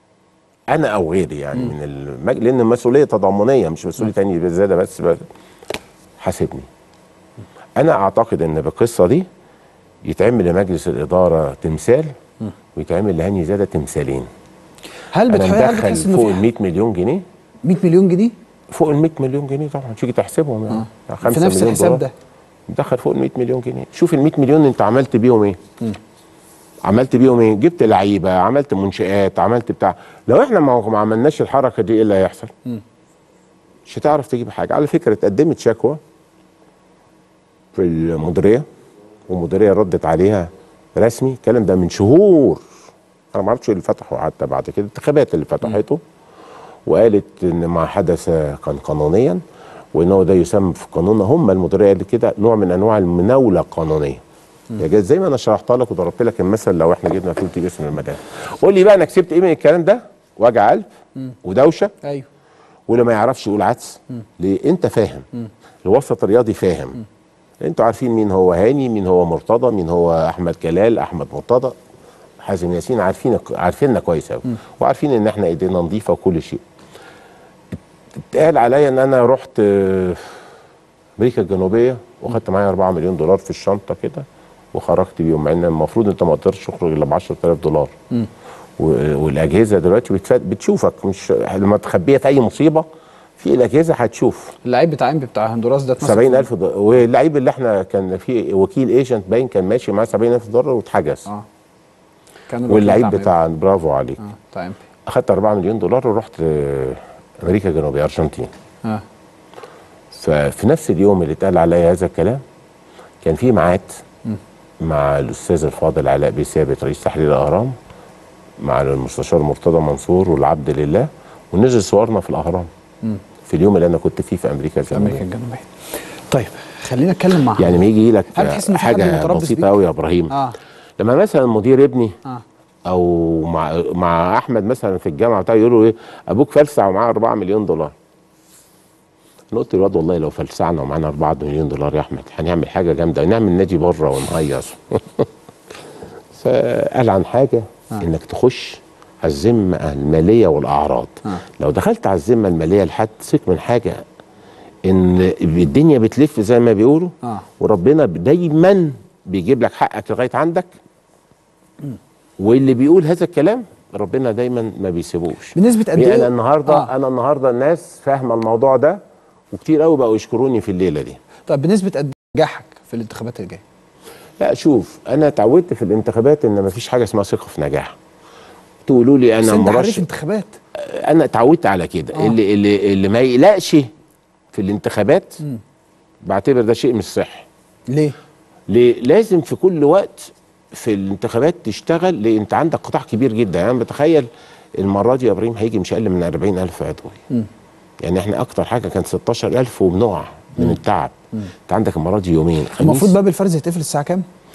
انا او غيري يعني من المج... لان المسؤوليه تضامنيه مش مسؤوليه تاني بزياده بس, بس حاسبني انا اعتقد ان بالقصه دي يتعمل لمجلس الاداره تمثال ويتعمل لهاني زاده تمثالين هل انا بتحس هل مدخل بتحس انه فوق ال في 100 مليون جنيه 100 مليون جنيه فوق ال 100 مليون جنيه طبعا تيجي تحسبهم يعني في خمسة نفس مليون الحساب دولار. ده مدخل فوق ال 100 مليون جنيه شوف ال 100 مليون انت عملت بيهم ايه عملت بيهم ايه جبت لعيبه عملت منشآت عملت بتاع لو احنا ما ما عملناش الحركه دي ايه اللي هيحصل مش هتعرف تجيب حاجه على فكره اتقدمت شكوى في المديريه والمديريه ردت عليها رسمي الكلام ده من شهور انا ما اعرفش إيه اللي فتحوا حتى بعد كده الانتخابات اللي فتحته وقالت ان ما حدث كان قانونيا وان هو ده يسمى في قانوننا هم المديريه قالت كده نوع من انواع المناوله القانونيه يا جاي زي ما انا شرحت لك وضربت لك المثل لو احنا جبنا فلوس باسم المكان قول لي بقى انا كسبت ايه من الكلام ده وجع قلب ودوشه ايوه واللي ما يعرفش يقول عدس ليه انت فاهم الوسط الرياضي فاهم انتوا عارفين مين هو هاني مين هو مرتضى مين هو احمد جلال احمد مرتضى حازم ياسين عارفين عارفيننا كويس قوي وعارفين ان احنا ايدينا نظيفه وكل شيء اتقال عليا ان انا رحت آه، امريكا الجنوبيه واخدت معايا 4 مليون دولار في الشنطه كده وخرجت بيهم مع ان المفروض انت ما تقدرش تخرج الا ب 10000 دولار و- والاجهزه دلوقتي بتفت- بتشوفك مش لما تخبيها في اي مصيبه في الاجهزه هتشوف اللعيب بتاع انبي بتاع هندوراس ده اتمسك 70000 دولار واللعيب اللي احنا كان في وكيل ايجنت باين كان ماشي معاه 70000 دولار واتحجز اه كان الوكيل واللعيب إنبي. بتاع برافو عليك اه بتاع انبي اخدت 4 مليون دولار ورحت آه، امريكا الجنوبيه ارجنتين اه ففي نفس اليوم اللي اتقال عليا هذا الكلام كان في ميعاد مع الاستاذ الفاضل علاء بيه ثابت رئيس تحرير الاهرام مع المستشار مرتضى منصور والعبد لله ونزل صورنا في الاهرام في اليوم اللي انا كنت فيه في امريكا في امريكا الجنوبيه الجنوبيه طيب خلينا نتكلم مع يعني ما يجي لك هل بتحس إن في حد حاجه متربص بيك؟ بسيطه قوي يا ابراهيم اه لما مثلا مدير ابني اه او مع مع احمد مثلا في الجامعه بتاعه يقولوا ايه ابوك فلسع ومعاه 4 مليون دولار انا قلت للواد والله لو فلسعنا ومعانا 4 مليون دولار يا احمد هنعمل حاجه جامده نعمل نادي بره ونهيص فقال عن حاجه آه. انك تخش على الذمه الماليه والاعراض آه. لو دخلت على الذمه الماليه لحد ثق من حاجه ان الدنيا بتلف زي ما بيقولوا آه. وربنا دايما بيجيب لك حقك لغايه عندك واللي بيقول هذا الكلام ربنا دايما ما بيسيبوش بنسبة قد يعني إيه؟ انا النهارده آه. آه. انا النهارده الناس فاهمه الموضوع ده وكتير قوي بقوا يشكروني في الليله دي طب بنسبه قد إيه نجاحك في الانتخابات اللي جايه لا شوف انا اتعودت في الانتخابات ان مفيش حاجه اسمها ثقه في نجاح تقولوا لي بس انا انت حريف مرشح انتخابات انا اتعودت على كده آه. اللي اللي اللي ما يقلقش في الانتخابات مم. بعتبر ده شيء مش صحي ليه؟ ليه؟ لازم في كل وقت في الانتخابات تشتغل لان انت عندك قطاع كبير جدا يعني أنا بتخيل المره دي يا ابراهيم هيجي مش اقل من 40000 عضوي مم. يعني احنا اكتر حاجه كانت 16000 وبنقع من التعب انت عندك المره دي يومين خميس المفروض باب الفرز يتقفل الساعه كام؟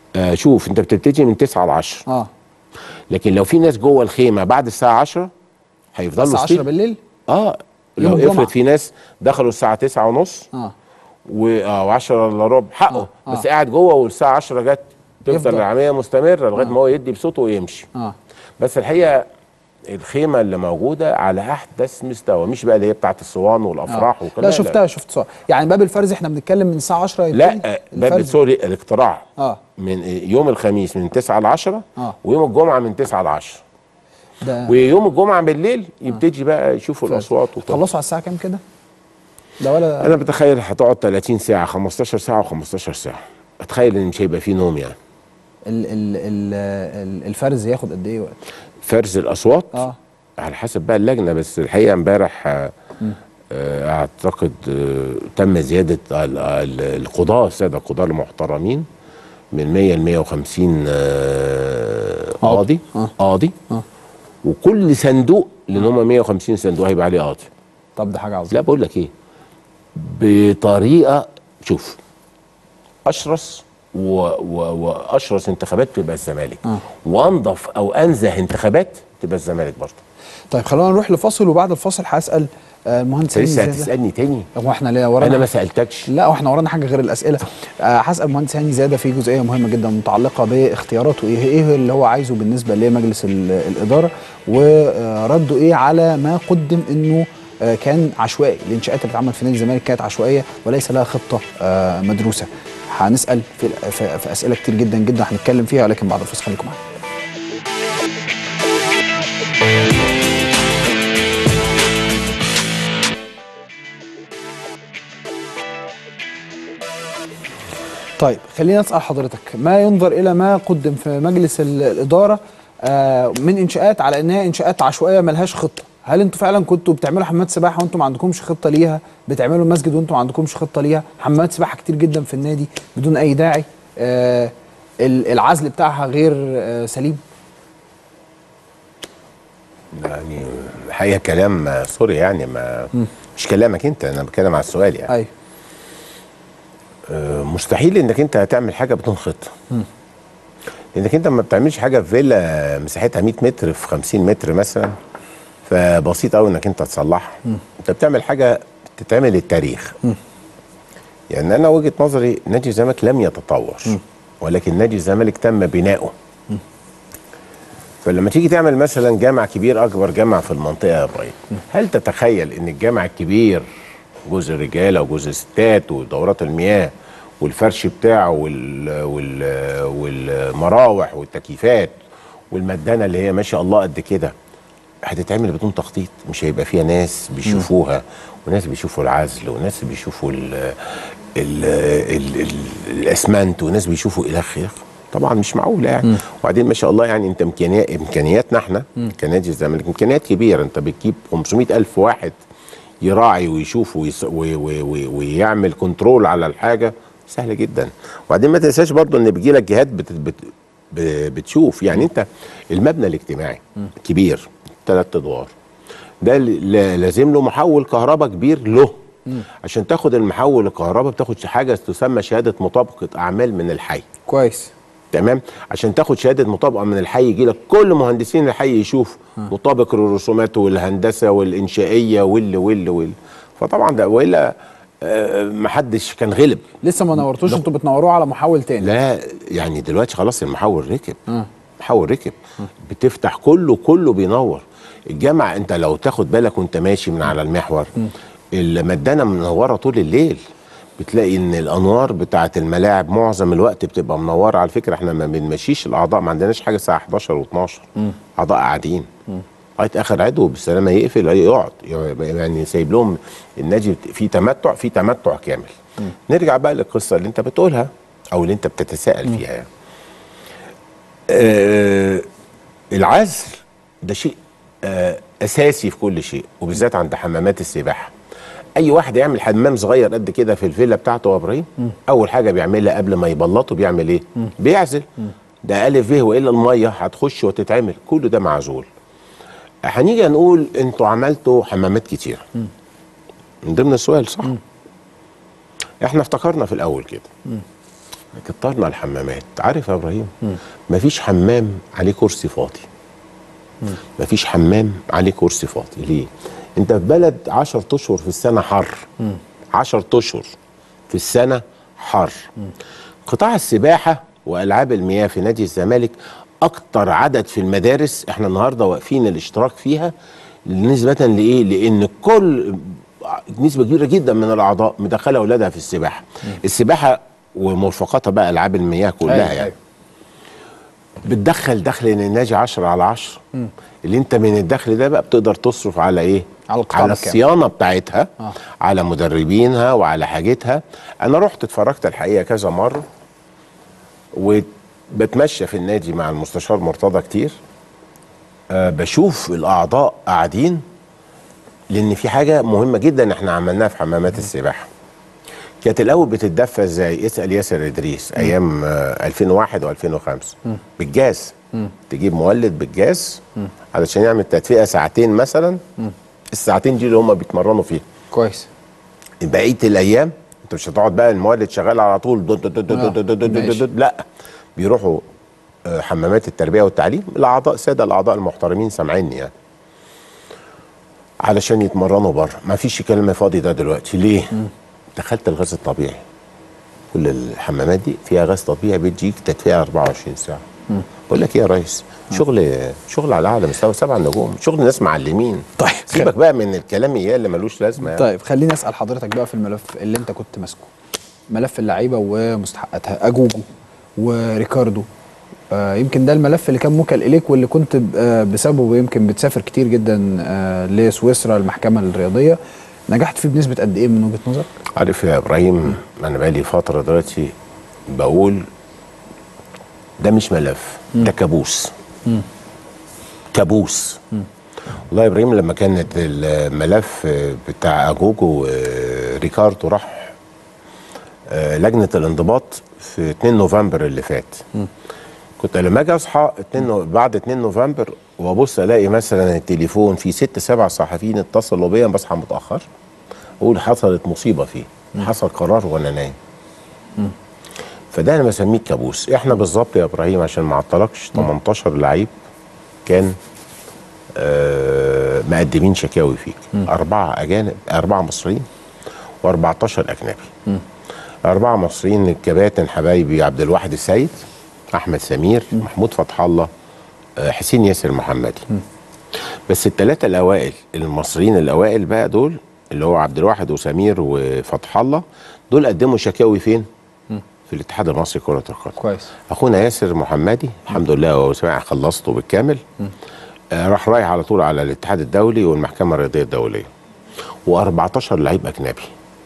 آه شوف انت بتبتدي من 9 ل 10 اه لكن لو في ناس جوه الخيمه بعد الساعه 10 هيفضلوا الساعه 10 ستيل بالليل اه يوم لو الجمعة. افرض في ناس دخلوا الساعه 9 ونص اه و اه 10 الا ربع حقه آه، بس آه. قاعد جوه والساعه 10 جت يفضل. تفضل العمليه مستمره لغايه آه. ما هو يدي بصوته ويمشي اه بس الحقيقه الخيمه اللي موجوده على احدث مستوى مش بقى اللي هي بتاعت الصوان والافراح آه. والكلام لا شفتها شفت صور يعني باب الفرز احنا بنتكلم من الساعه 10 لا يبتدي؟ آه، باب الفرز. سوري الاقتراع اه من يوم الخميس من 9 ل 10 آه. ويوم الجمعه من 9 ل 10 ده ويوم الجمعه بالليل يبتدي بقى يشوفوا الاصوات وكده خلصوا على الساعه كام كده ده ولا انا بتخيل هتقعد 30 ساعه 15 ساعه و15 ساعه اتخيل ان مش هيبقى فيه نوم يعني ال ال ال ال الفرز ياخد قد ايه وقت فرز الاصوات اه على حسب بقى اللجنه بس الحقيقه امبارح آه، آه، اعتقد آه، تم زياده ال- ال- القضاه الساده القضاه المحترمين من 100 ل 150 آه، قاضي آه. قاضي آه. وكل صندوق لان هم 150 صندوق هيبقى عليه قاضي طب ده حاجه عظيمه لا بقول لك ايه بطريقه شوف اشرس و... و... واشرس انتخابات تبقى الزمالك آه. وانظف او انزه انتخابات تبقى الزمالك برضه طيب خلونا نروح لفاصل وبعد الفاصل هسال آه، المهندس انت لسه هاني زادة. هتسالني تاني هو احنا ليه ورانا انا ما حاجة؟ سالتكش لا واحنا ورانا حاجه غير الاسئله آه، هسال المهندس هاني زاده في جزئيه مهمه جدا متعلقه باختياراته ايه ايه اللي هو عايزه بالنسبه لمجلس ال- الاداره ورده ايه على ما قدم انه آه، كان عشوائي الانشاءات اللي اتعملت في نادي الزمالك كانت عشوائيه وليس لها خطه آه، مدروسه هنسال في, في, في اسئله كتير جدا جدا هنتكلم فيها ولكن بعد الفاصل خليكم معانا طيب خلينا اسال حضرتك ما ينظر الى ما قدم في مجلس ال- الاداره آه، من انشاءات على انها انشاءات عشوائيه ملهاش خطه هل انتوا فعلا كنتوا بتعملوا حمامات سباحه وانتوا ما عندكمش خطه ليها بتعملوا مسجد وانتوا ما عندكمش خطه ليها حمامات سباحه كتير جدا في النادي بدون اي داعي آه، ال- العزل بتاعها غير آه، سليم يعني الحقيقه كلام آه، سوري يعني ما مش كلامك انت انا بتكلم على السؤال يعني ايوه آه، مستحيل انك انت هتعمل حاجه بدون خطه لانك انت ما بتعملش حاجه في فيلا مساحتها 100 متر في 50 متر مثلا فبسيط قوي انك انت تصلحها انت بتعمل حاجه تتعمل للتاريخ يعني انا وجهه نظري نادي الزمالك لم يتطور ولكن نادي الزمالك تم بناؤه فلما تيجي تعمل مثلا جامع كبير اكبر جامع في المنطقه يا ابراهيم هل تتخيل ان الجامع الكبير جزء رجاله وجزء ستات ودورات المياه والفرش بتاعه وال وال والمراوح والتكييفات والمدانه اللي هي ما شاء الله قد كده هتتعمل بدون تخطيط مش هيبقى فيها ناس بيشوفوها وناس بيشوفوا العزل وناس بيشوفوا ال ال ال ال الاسمنت وناس بيشوفوا الى اخره طبعا مش معقوله يعني وبعدين ما شاء الله يعني انت امكانيات امكانياتنا احنا كنادي الزمالك امكانيات كبيره انت بتجيب 500 الف واحد يراعي ويشوف ويس وي وي وي ويعمل كنترول على الحاجه سهله جدا وبعدين ما تنساش برضو ان بيجي لك جهات بت بت ب- بتشوف يعني انت المبنى الاجتماعي كبير ثلاث ادوار ده ل- ل- لازم له محول كهرباء كبير له عشان تاخد المحول الكهرباء بتاخد حاجه تسمى شهاده مطابقه اعمال من الحي كويس تمام عشان تاخد شهاده مطابقه من الحي يجي لك كل مهندسين الحي يشوف مطابق للرسومات والهندسه والانشائيه وال وال وال فطبعا ده والا آه، محدش كان غلب لسه ما نورتوش انتوا بتنوروه على محول تاني لا يعني دلوقتي خلاص المحول ركب آه. محول ركب بتفتح كله كله بينور الجامع انت لو تاخد بالك وانت ماشي من على المحور المدانه منوره طول الليل بتلاقي ان الانوار بتاعه الملاعب معظم الوقت بتبقى منوره على فكره احنا ما بنمشيش الاعضاء ما عندناش حاجه الساعه 11 و12 اعضاء قاعدين لغايه اخر عضو بالسلامه يقفل يقعد يعني سايب لهم النادي في تمتع في تمتع كامل نرجع بقى للقصه اللي انت بتقولها او اللي انت بتتساءل فيها يعني. آه العزل ده شيء آه اساسي في كل شيء وبالذات عند حمامات السباحه اي واحد يعمل حمام صغير قد كده في الفيلا بتاعته يا ابراهيم اول حاجه بيعملها قبل ما يبلطه بيعمل ايه بيعزل ده الف ب والا الميه هتخش وتتعمل كله ده معزول هنيجي نقول انتوا عملتوا حمامات كتير من ضمن السؤال صح احنا افتكرنا في الاول كده كترنا الحمامات عارف يا ابراهيم مفيش حمام عليه كرسي فاضي مفيش حمام عليه كرسي فاضي ليه انت في بلد 10 اشهر في السنه حر 10 اشهر في السنه حر قطاع السباحه والعاب المياه في نادي الزمالك اكتر عدد في المدارس احنا النهارده واقفين الاشتراك فيها نسبه لايه لان كل نسبه كبيره جدا من الاعضاء مدخله اولادها في السباحه السباحه ومرفقاتها بقى العاب المياه كلها أيوة، يعني أيوة. بتدخل دخل للنادي 10 على 10 اللي انت من الدخل ده بقى بتقدر تصرف على ايه على القطاع على بالكامل. الصيانه بتاعتها آه. آه. على مدربينها وعلى حاجتها انا رحت اتفرجت الحقيقه كذا مره وبتمشى في النادي مع المستشار مرتضى كتير أه بشوف الاعضاء قاعدين لان في حاجه مهمه جدا احنا عملناها في حمامات السباحه كانت الاول بتتدفى ازاي اسال ياسر ادريس ايام آه، 2001 و2005 بالجاز تجيب مولد بالجاز علشان يعمل تدفئه ساعتين مثلا الساعتين دي اللي هم بيتمرنوا فيها كويس بقيه الايام انت مش هتقعد بقى المولد شغال على طول دد دد دد آه، دد دد دد ماشي. دد لا بيروحوا آه، حمامات التربيه والتعليم الاعضاء الساده الاعضاء المحترمين سامعيني يعني علشان يتمرنوا بره ما فيش كلمه فاضي ده دلوقتي ليه دخلت الغاز الطبيعي كل الحمامات دي فيها غاز طبيعي بيديك تدفئه 24 ساعه بقول لك ايه يا ريس شغل شغل على اعلى مستوى سبع نجوم شغل ناس معلمين طيب. سيبك بقى من الكلام اياه اللي ملوش لازمه يعني. طيب خليني اسال حضرتك بقى في الملف اللي انت كنت ماسكه ملف اللعيبه ومستحقاتها اجوجو وريكاردو آه يمكن ده الملف اللي كان موكل اليك واللي كنت ب- آه بسببه يمكن بتسافر كتير جدا آه لسويسرا المحكمه الرياضيه نجحت فيه بنسبه قد ايه من وجهه نظرك؟ عارف يا ابراهيم انا بقالي فتره دلوقتي بقول ده مش ملف ده كابوس كابوس والله يا ابراهيم لما كانت الملف بتاع اجوجو وريكاردو راح آه، لجنه الانضباط في 2 نوفمبر اللي فات كنت لما اجي اصحى 2 نو- بعد 2 نوفمبر وابص الاقي مثلا التليفون فيه ست سبع صحفيين اتصلوا بيا أنا بصحى متاخر اقول حصلت مصيبه فيه حصل قرار وانا نايم فده انا بسميه كابوس احنا بالظبط يا ابراهيم عشان ما اعطلكش 18 لعيب كان آه مقدمين شكاوي فيك اربعه اجانب اربعه مصريين و14 اجنبي اربعه مصريين الكباتن حبايبي عبد الواحد السيد احمد سمير محمود فتح الله آه، حسين ياسر محمدي بس الثلاثه الاوائل المصريين الاوائل بقى دول اللي هو عبد الواحد وسمير وفتح الله دول قدموا شكاوي فين في الاتحاد المصري لكره القدم كويس اخونا ياسر محمدي الحمد لله هو سمع خلصته بالكامل آه راح رايح على طول على الاتحاد الدولي والمحكمه الرياضيه الدوليه و14 لعيب اجنبي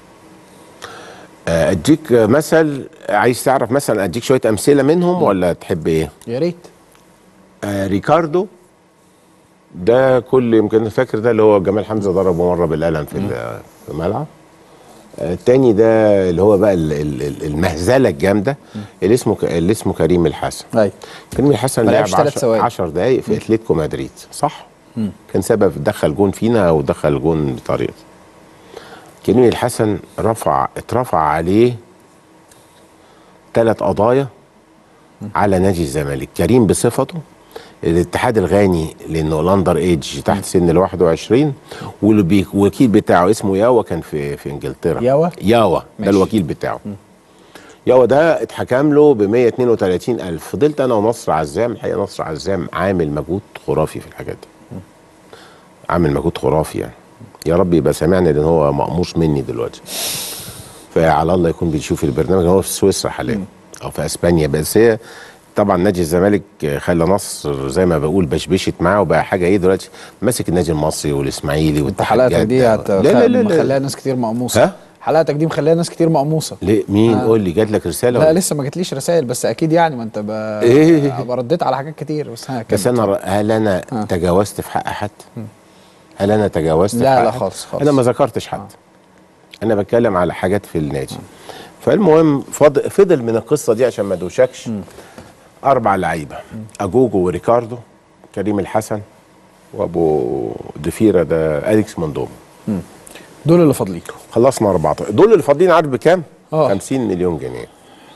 آه، اديك آه، مثل عايز تعرف مثلا اديك شويه امثله منهم ولا تحب ايه يا ريت آه ريكاردو ده كل يمكن فاكر ده اللي هو جمال حمزه ضربه مره بالقلم في ال- في الملعب آه، التاني ده اللي هو بقى ال- ال- ال- المهزله الجامده اللي اسمه ك- اللي اسمه كريم الحسن ايوه كريم الحسن ما لعب لعبش ثلاث 10 ثواني. 10 دقايق في اتلتيكو مدريد صح كان سبب دخل جون فينا ودخل جون بطريقته كريم الحسن رفع اترفع عليه ثلاث قضايا على نادي الزمالك كريم بصفته الاتحاد الغاني لانه الاندر ايدج تحت سن ال 21 والوكيل بتاعه اسمه ياوا كان في في انجلترا ياوا؟ ياوا ده ماشي. الوكيل بتاعه ياوا ده اتحكم له ب 132 الف فضلت انا ونصر عزام الحقيقه نصر عزام عامل مجهود خرافي في الحاجات دي عامل مجهود خرافي يعني يا رب يبقى سامعني لان هو مقموص مني دلوقتي فعلى الله يكون بيشوف البرنامج هو في سويسرا حاليا او في اسبانيا بس هي طبعا نادي الزمالك خلى نصر زي ما بقول بشبشت معاه وبقى حاجه ايه دلوقتي ماسك النادي المصري والاسماعيلي انت واتحاد حلقتك دي جدة. هت- لا لا لا, مخليها لا. ناس كتير مقموصه ها؟ حلقتك دي مخليها ناس كتير مقموصه ليه مين آه. قول لي جات لك رساله لا ولا؟ لسه ما جاتليش رسائل بس اكيد يعني ما انت ب... إيه؟ برديت على حاجات كتير بس ها بس كمل. انا ر- هل انا آه. تجاوزت في حق حد؟ هل انا تجاوزت لا، في حق لا حد؟ خالص، خالص. انا ما ذكرتش حد انا بتكلم على حاجات في النادي فالمهم فض- فضل من القصه دي عشان ما دوشكش اربع لعيبه اجوجو وريكاردو كريم الحسن وابو ضفيره ده اليكس مندوم دول اللي فاضلين خلصنا 14 دول اللي فاضيين عارف بكام؟ آه. 50 مليون جنيه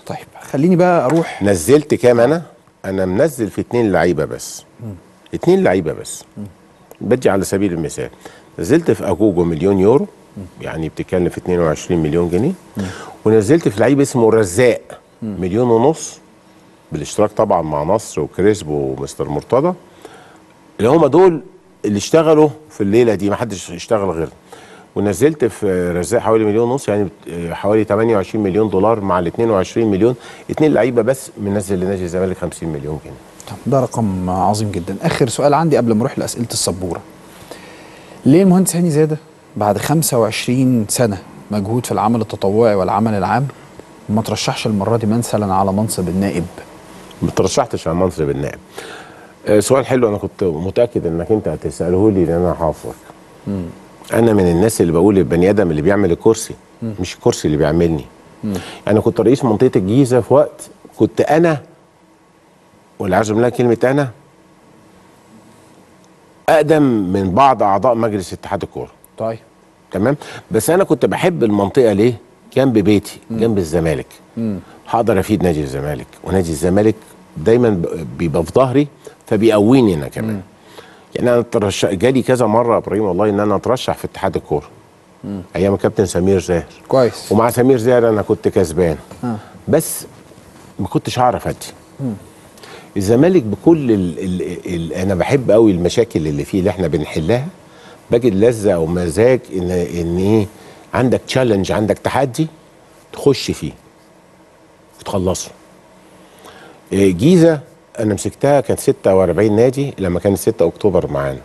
طيب خليني بقى اروح نزلت كام انا انا منزل في اتنين لعيبه بس اتنين لعيبه بس بدي على سبيل المثال نزلت في اجوجو مليون يورو يعني بتتكلم في 22 مليون جنيه ونزلت في لعيب اسمه رزاق مليون ونص بالاشتراك طبعا مع نصر وكريسبو ومستر مرتضى اللي هم دول اللي اشتغلوا في الليله دي ما حدش اشتغل غيرهم ونزلت في رزاق حوالي مليون ونص يعني بت- حوالي 28 مليون دولار مع ال 22 مليون اتنين لعيبه بس منزل لنادي الزمالك 50 مليون جنيه طب ده رقم عظيم جدا اخر سؤال عندي قبل ما اروح لاسئله السبوره ليه المهندس هاني زاده بعد 25 سنه مجهود في العمل التطوعي والعمل العام ما ترشحش المره دي مثلا على منصب النائب ما ترشحتش على منصب النائب آه، سؤال حلو انا كنت متاكد انك انت هتساله لي لان انا حافظك انا من الناس اللي بقول البني ادم اللي بيعمل الكرسي مش الكرسي اللي بيعملني انا كنت رئيس منطقه الجيزه في وقت كنت انا والعياذ بالله كلمه انا اقدم من بعض اعضاء مجلس اتحاد الكوره طيب تمام بس انا كنت بحب المنطقه ليه جنب بيتي جنب الزمالك هقدر افيد نادي الزمالك ونادي الزمالك دايما ب- بيبقى في ظهري فبيقويني انا كمان يعني انا ترش... جالي كذا مره يا ابراهيم والله ان انا اترشح في اتحاد الكوره ايام كابتن سمير زاهر كويس ومع سمير زاهر انا كنت كسبان آه. بس ما كنتش هعرف ادي الزمالك بكل ال ال ال انا بحب قوي المشاكل اللي فيه اللي احنا بنحلها بجد لذه او مزاج ان ان ايه عندك تشالنج عندك تحدي تخش فيه وتخلصه إيه، جيزه انا مسكتها كانت 46 نادي لما كان 6 اكتوبر معانا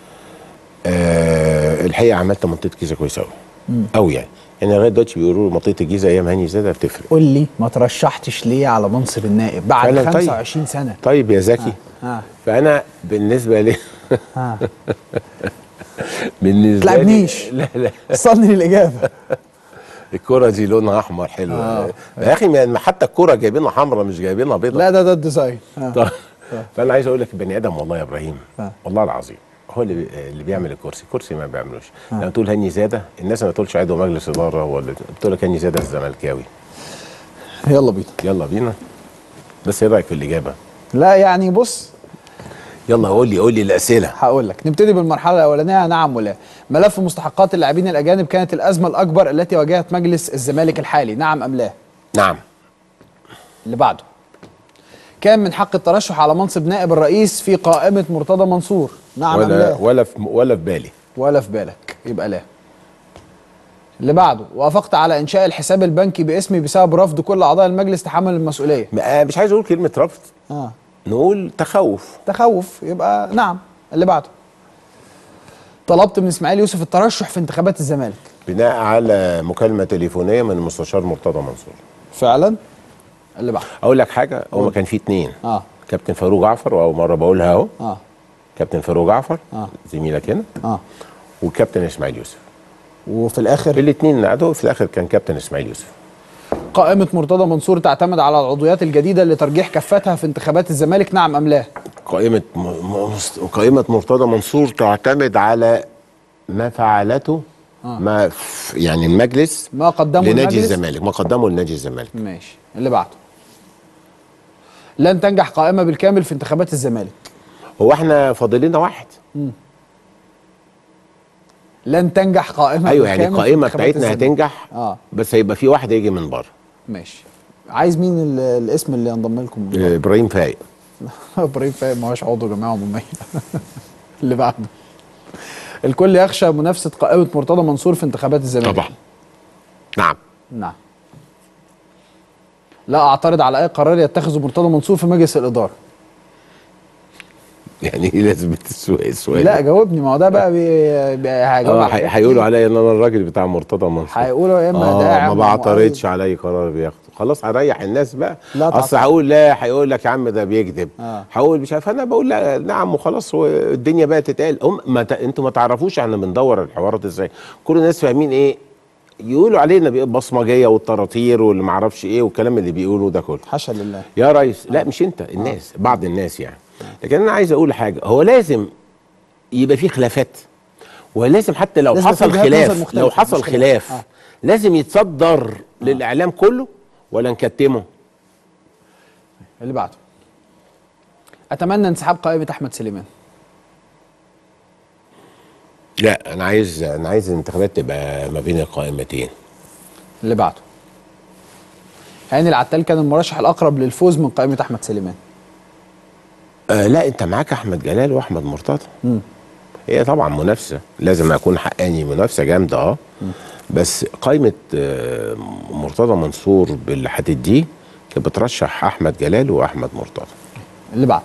آه الحقيقه عملت منطقه جيزه كويسه قوي قوي يعني يعني لغايه دلوقتي بيقولوا منطقه الجيزه ايام هاني زاده بتفرق قول لي ما ترشحتش ليه على منصب النائب بعد فعلا طيب. 25 سنه طيب يا زكي ها فانا بالنسبه لي ها بالنسبه تلعبنيش. لي لا لا وصلني للاجابه الكرة دي لونها احمر حلو آه. يا اخي ما- ما حتى الكرة جايبينها حمراء مش جايبينها بيضاء لا ده ده الديزاين آه. طيب. فانا عايز اقول لك البني ادم والله يا ابراهيم آه. والله العظيم هو اللي بي- اللي بيعمل الكرسي الكرسي ما بيعملوش لما تقول هاني زاده الناس ما تقولش عضو مجلس اداره ولا بتقول لك هاني زاده الزملكاوي يلا بينا يلا بينا بس ايه رايك في الاجابه لا يعني بص يلا قول لي قول لي الاسئله هقول لك نبتدي بالمرحله الاولانيه نعم ولا ملف مستحقات اللاعبين الاجانب كانت الازمه الاكبر التي واجهت مجلس الزمالك الحالي نعم ام لا نعم اللي بعده كان من حق الترشح على منصب نائب الرئيس في قائمه مرتضى منصور نعم ام ولا لا ولا في ولا في بالي ولا في بالك يبقى لا اللي بعده وافقت على انشاء الحساب البنكي باسمي بسبب رفض كل اعضاء المجلس تحمل المسؤوليه ما- مش عايز اقول كلمه رفض اه نقول تخوف تخوف يبقى نعم اللي بعده طلبت من اسماعيل يوسف الترشح في انتخابات الزمالك بناء على مكالمه تليفونيه من المستشار مرتضى منصور فعلا اللي بعده اقول لك حاجه هو ما كان في اتنين اه كابتن فاروق جعفر واول مره بقولها اهو اه كابتن فاروق جعفر آه. زميلك هنا اه والكابتن اسماعيل يوسف وفي الاخر الاثنين قعدوا في الاخر كان كابتن اسماعيل يوسف قائمه مرتضى منصور تعتمد على العضويات الجديده لترجيح كفتها في انتخابات الزمالك نعم ام لا قائمه م... م... قائمه مرتضى منصور تعتمد على ما فعلته آه. ما ف... يعني المجلس ما قدمه لنادي المجلس الزمالك ما قدمه لنادي الزمالك ماشي اللي بعده لن تنجح قائمه بالكامل في انتخابات الزمالك هو احنا فاضل لنا واحد لن تنجح قائمه ايوه يعني بالكامل في القائمه انتخابات بتاعتنا الزمالك. هتنجح اه بس هيبقى في واحد يجي من بره ماشي عايز مين ال- الاسم اللي ينضم لكم آه، ابراهيم فايق ابراهيم فاهم ما هوش عضو جمعيه عموميه اللي بعده الكل يخشى منافسه قائمه مرتضى منصور في انتخابات الزمالك طبعا نعم نعم لا اعترض على اي قرار يتخذه مرتضى منصور في مجلس الاداره يعني ايه لازم السؤال السؤال لا جاوبني ما هو ده بقى بي... بي... هيجاوب اه على هي- حاجات هيقولوا كتير. عليا ان انا الراجل بتاع مرتضى منصور هيقولوا يا اما اه داعم ما أو بعترضش مؤيد. على اي قرار بياخده خلاص هريح الناس بقى لا اصل تعترض. هقول لا هيقول لك يا عم ده بيكذب آه. هقول مش عارف انا بقول لا نعم وخلاص والدنيا بقى تتقال هم ما ت... انتوا ما تعرفوش احنا بندور الحوارات ازاي كل الناس فاهمين ايه يقولوا علينا بقى بصمجيه والطراطير واللي ما اعرفش ايه والكلام اللي بيقولوا ده كله حاشا لله يا ريس لا مش انت الناس بعض الناس يعني لكن انا عايز اقول حاجه هو لازم يبقى في خلافات ولازم حتى لو لازم حصل يبقى في وجهات نظر خلاف مختلفة، لو حصل مش خلاف. خلاف آه. لازم يتصدر للاعلام كله ولا نكتمه اللي بعده اتمنى انسحاب قائمه احمد سليمان لا انا عايز انا عايز الانتخابات تبقى ما بين القائمتين اللي بعده هاني العتال كان المرشح الاقرب للفوز من قائمه احمد سليمان آه لا انت معاك احمد جلال واحمد مرتضى هي طبعا منافسه لازم اكون حقاني منافسه جامده اه بس قائمه آه مرتضى منصور باللي هتديه كانت بترشح احمد جلال واحمد مرتضى اللي بعده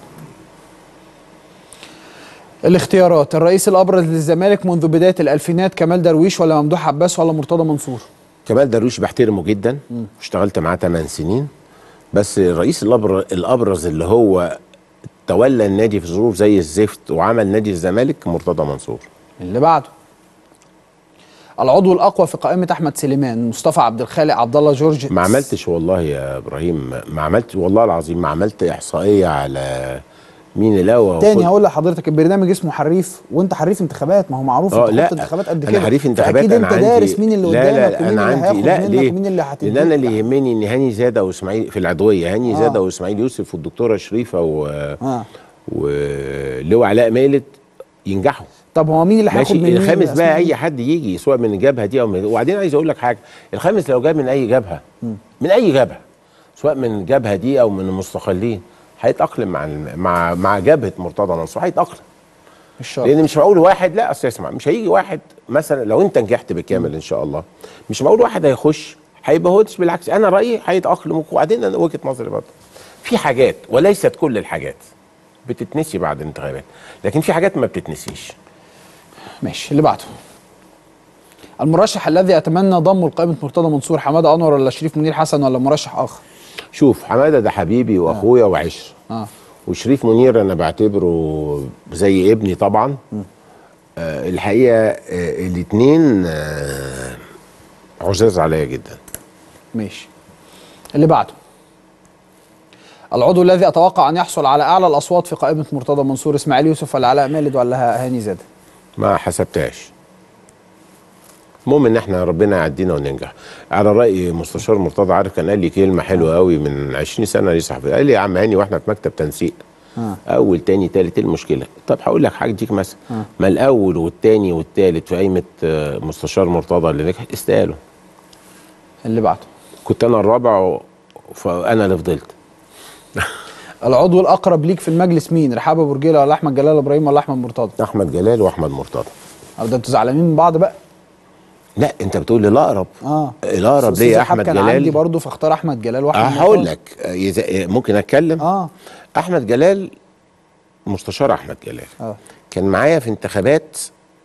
الاختيارات الرئيس الابرز للزمالك منذ بدايه الالفينات كمال درويش ولا ممدوح عباس ولا مرتضى منصور كمال درويش بحترمه جدا اشتغلت معاه 8 سنين بس الرئيس الأبر- الابرز اللي هو تولى النادي في ظروف زي الزفت وعمل نادي الزمالك مرتضى منصور اللي بعده العضو الاقوى في قائمه احمد سليمان مصطفى عبد الخالق عبد الله جورج ما عملتش والله يا ابراهيم ما عملت والله العظيم ما عملت احصائيه على مين الاول تاني هقول لحضرتك البرنامج اسمه حريف وانت حريف انتخابات ما هو معروف اه انت لا خدت انتخابات قد كده انا حريف انتخابات اكيد انا انت عندي دارس مين اللي لا قدامك لا ومين انا اللي عندي هياخد لا منك ليه ومين اللي هتديك لان انا اللي يهمني ان هاني زاده واسماعيل في العدويه هاني آه. زاده واسماعيل يوسف والدكتوره شريفه و اه ولواء علاء مالت ينجحوا طب هو مين اللي هياخد ماشي من مين الخامس الأسماء بقى دي؟ اي حد يجي سواء من الجبهه دي او من وبعدين عايز اقول لك حاجه الخامس لو جاب من اي جبهه من اي جبهه سواء من الجبهه دي او من المستقلين هيتاقلم مع الم- مع مع جبهه مرتضى منصور هيتاقلم مش شرط لان مش معقول واحد لا اصل اسمع مش هيجي واحد مثلا لو انت نجحت بالكامل ان شاء الله مش معقول واحد هيخش هيبقى هو بالعكس انا رايي هيتاقلم وبعدين انا وجهه نظري برضه في حاجات وليست كل الحاجات بتتنسي بعد الانتخابات لكن في حاجات ما بتتنسيش ماشي اللي بعده المرشح الذي اتمنى ضمه لقائمه مرتضى منصور حماده انور ولا شريف منير حسن ولا مرشح اخر شوف حماده ده حبيبي واخويا وعشره اه وشريف منير انا بعتبره زي ابني طبعا آه الحقيقه آه الاثنين آه عزاز عليا جدا ماشي اللي بعده العضو الذي اتوقع ان يحصل على اعلى الاصوات في قائمه مرتضى منصور اسماعيل يوسف ولا علاء مالد ولا هاني زاده ما حسبتهاش المهم ان احنا ربنا يعدينا وننجح على راي مستشار مرتضى عارف كان قال لي كلمه حلوه قوي من 20 سنه ليه صاحبي قال لي يا عم هاني واحنا في مكتب تنسيق آه. اول تاني تالت ايه المشكله طب هقول لك حاجه اديك مثلا آه. ما الاول والتاني والتالت في قايمه آه، مستشار مرتضى اللي نجح استقالوا اللي بعده كنت انا الرابع و- فانا اللي فضلت العضو الاقرب ليك في المجلس مين رحاب ابو رجيله ولا احمد جلال ابراهيم ولا احمد مرتضى احمد جلال واحمد مرتضى او ده انتوا زعلانين من بعض بقى لا انت بتقول لي الاقرب اه الاقرب أستاذ ليا رحاب احمد كان عندي جلال برضه فاختار احمد جلال اه واحمد هقول مرتضى. لك آه، يز- ممكن اتكلم اه احمد جلال مستشار احمد جلال اه كان معايا في انتخابات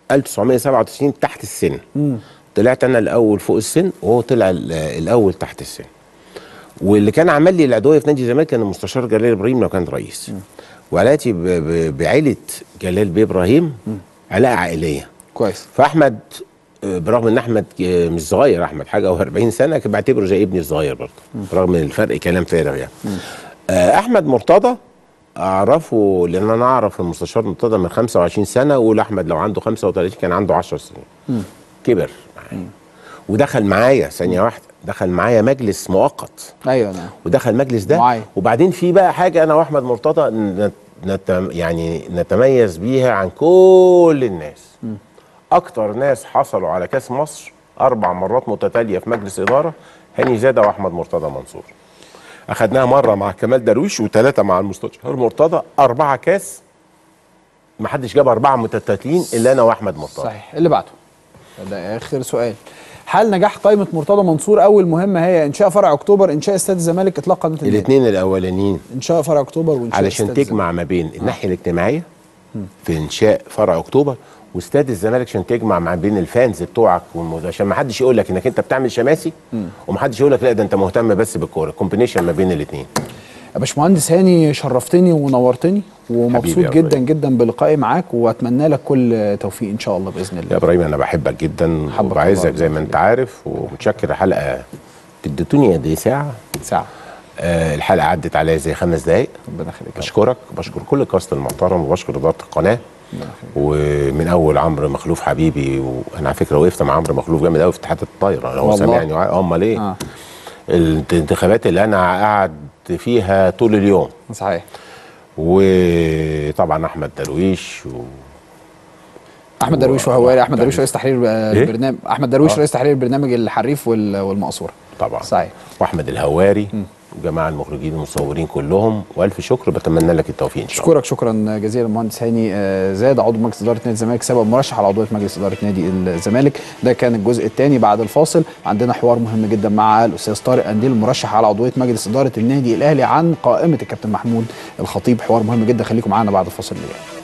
1997 تحت السن امم طلعت انا الاول فوق السن وهو طلع ال- الاول تحت السن واللي كان عمل لي العضويه في نادي الزمالك كان المستشار جلال ابراهيم لو كان رئيس وعلاقتي ب- ب- بعيله جلال بيه ابراهيم علاقه عائليه كويس فاحمد آه، برغم ان احمد آه، مش صغير احمد حاجه او 40 سنه كنت بعتبره زي ابني الصغير برضه برغم ان الفرق كلام فارغ يعني آه، احمد مرتضى اعرفه لان انا اعرف المستشار مرتضى من 25 سنه واقول احمد لو عنده 35 كان عنده 10 سنين كبر معايا ودخل معايا ثانيه واحده دخل معايا مجلس مؤقت ايوه انا ودخل المجلس ده معايا. وبعدين في بقى حاجه انا واحمد مرتضى نت نت يعني نتميز بيها عن كل الناس اكتر ناس حصلوا على كاس مصر اربع مرات متتاليه في مجلس اداره هاني زاده واحمد مرتضى منصور اخدناها مره مع كمال درويش وثلاثه مع المستشار مرتضى اربعه كاس ما حدش جاب اربعه متتاليين الا انا واحمد مرتضى صحيح اللي بعده ده اخر سؤال هل نجاح قائمه مرتضى منصور اول مهمه هي انشاء فرع اكتوبر انشاء استاد الزمالك اطلاق قناه النادي الاثنين الاولانيين انشاء فرع اكتوبر وانشاء علشان استاد تجمع ما بين الناحيه الاجتماعيه في انشاء فرع اكتوبر واستاد الزمالك عشان تجمع ما بين الفانز بتوعك والموز... عشان ما حدش يقول لك انك انت بتعمل شماسي وما حدش يقول لك لا ده انت مهتم بس بالكوره كومبينيشن ما بين الاثنين يا باشمهندس هاني شرفتني ونورتني ومبسوط حبيبي يا جدا إبراهيم. جدا بلقائي معاك واتمنى لك كل توفيق ان شاء الله باذن يا الله ابراهيم انا بحبك جدا حبك وبعزك الله. زي ما انت عارف ومتشكر الحلقه اديتوني قد ايه ساعه ساعه آه الحلقه عدت عليا زي خمس دقائق ربنا يخليك يا رب. بشكرك بشكر كل الكاست المحترم وبشكر اداره القناه ومن اول عمرو مخلوف حبيبي وانا على فكره وقفت مع عمرو مخلوف جامد قوي في اتحاد الطايره لو والله. سامعني امال ايه آه. الانتخابات اللي انا قعد فيها طول اليوم صحيح وطبعا احمد درويش و... احمد درويش وهواري احمد درويش رئيس تحرير آه، إيه؟ البرنامج احمد درويش آه. رئيس تحرير البرنامج الحريف وال- والمقصوره طبعا صحيح واحمد الهواري وجماعه المخرجين والمصورين كلهم والف شكر بتمنى لك التوفيق ان شاء الله اشكرك شكرا جزيلا المهندس هاني آه، زاد عضو مجلس اداره نادي الزمالك سابق مرشح على عضويه مجلس اداره نادي الزمالك ده كان الجزء الثاني بعد الفاصل عندنا حوار مهم جدا مع الاستاذ طارق انديل المرشح على عضويه مجلس اداره النادي الاهلي عن قائمه الكابتن محمود الخطيب حوار مهم جدا خليكم معانا بعد الفاصل اللي جاي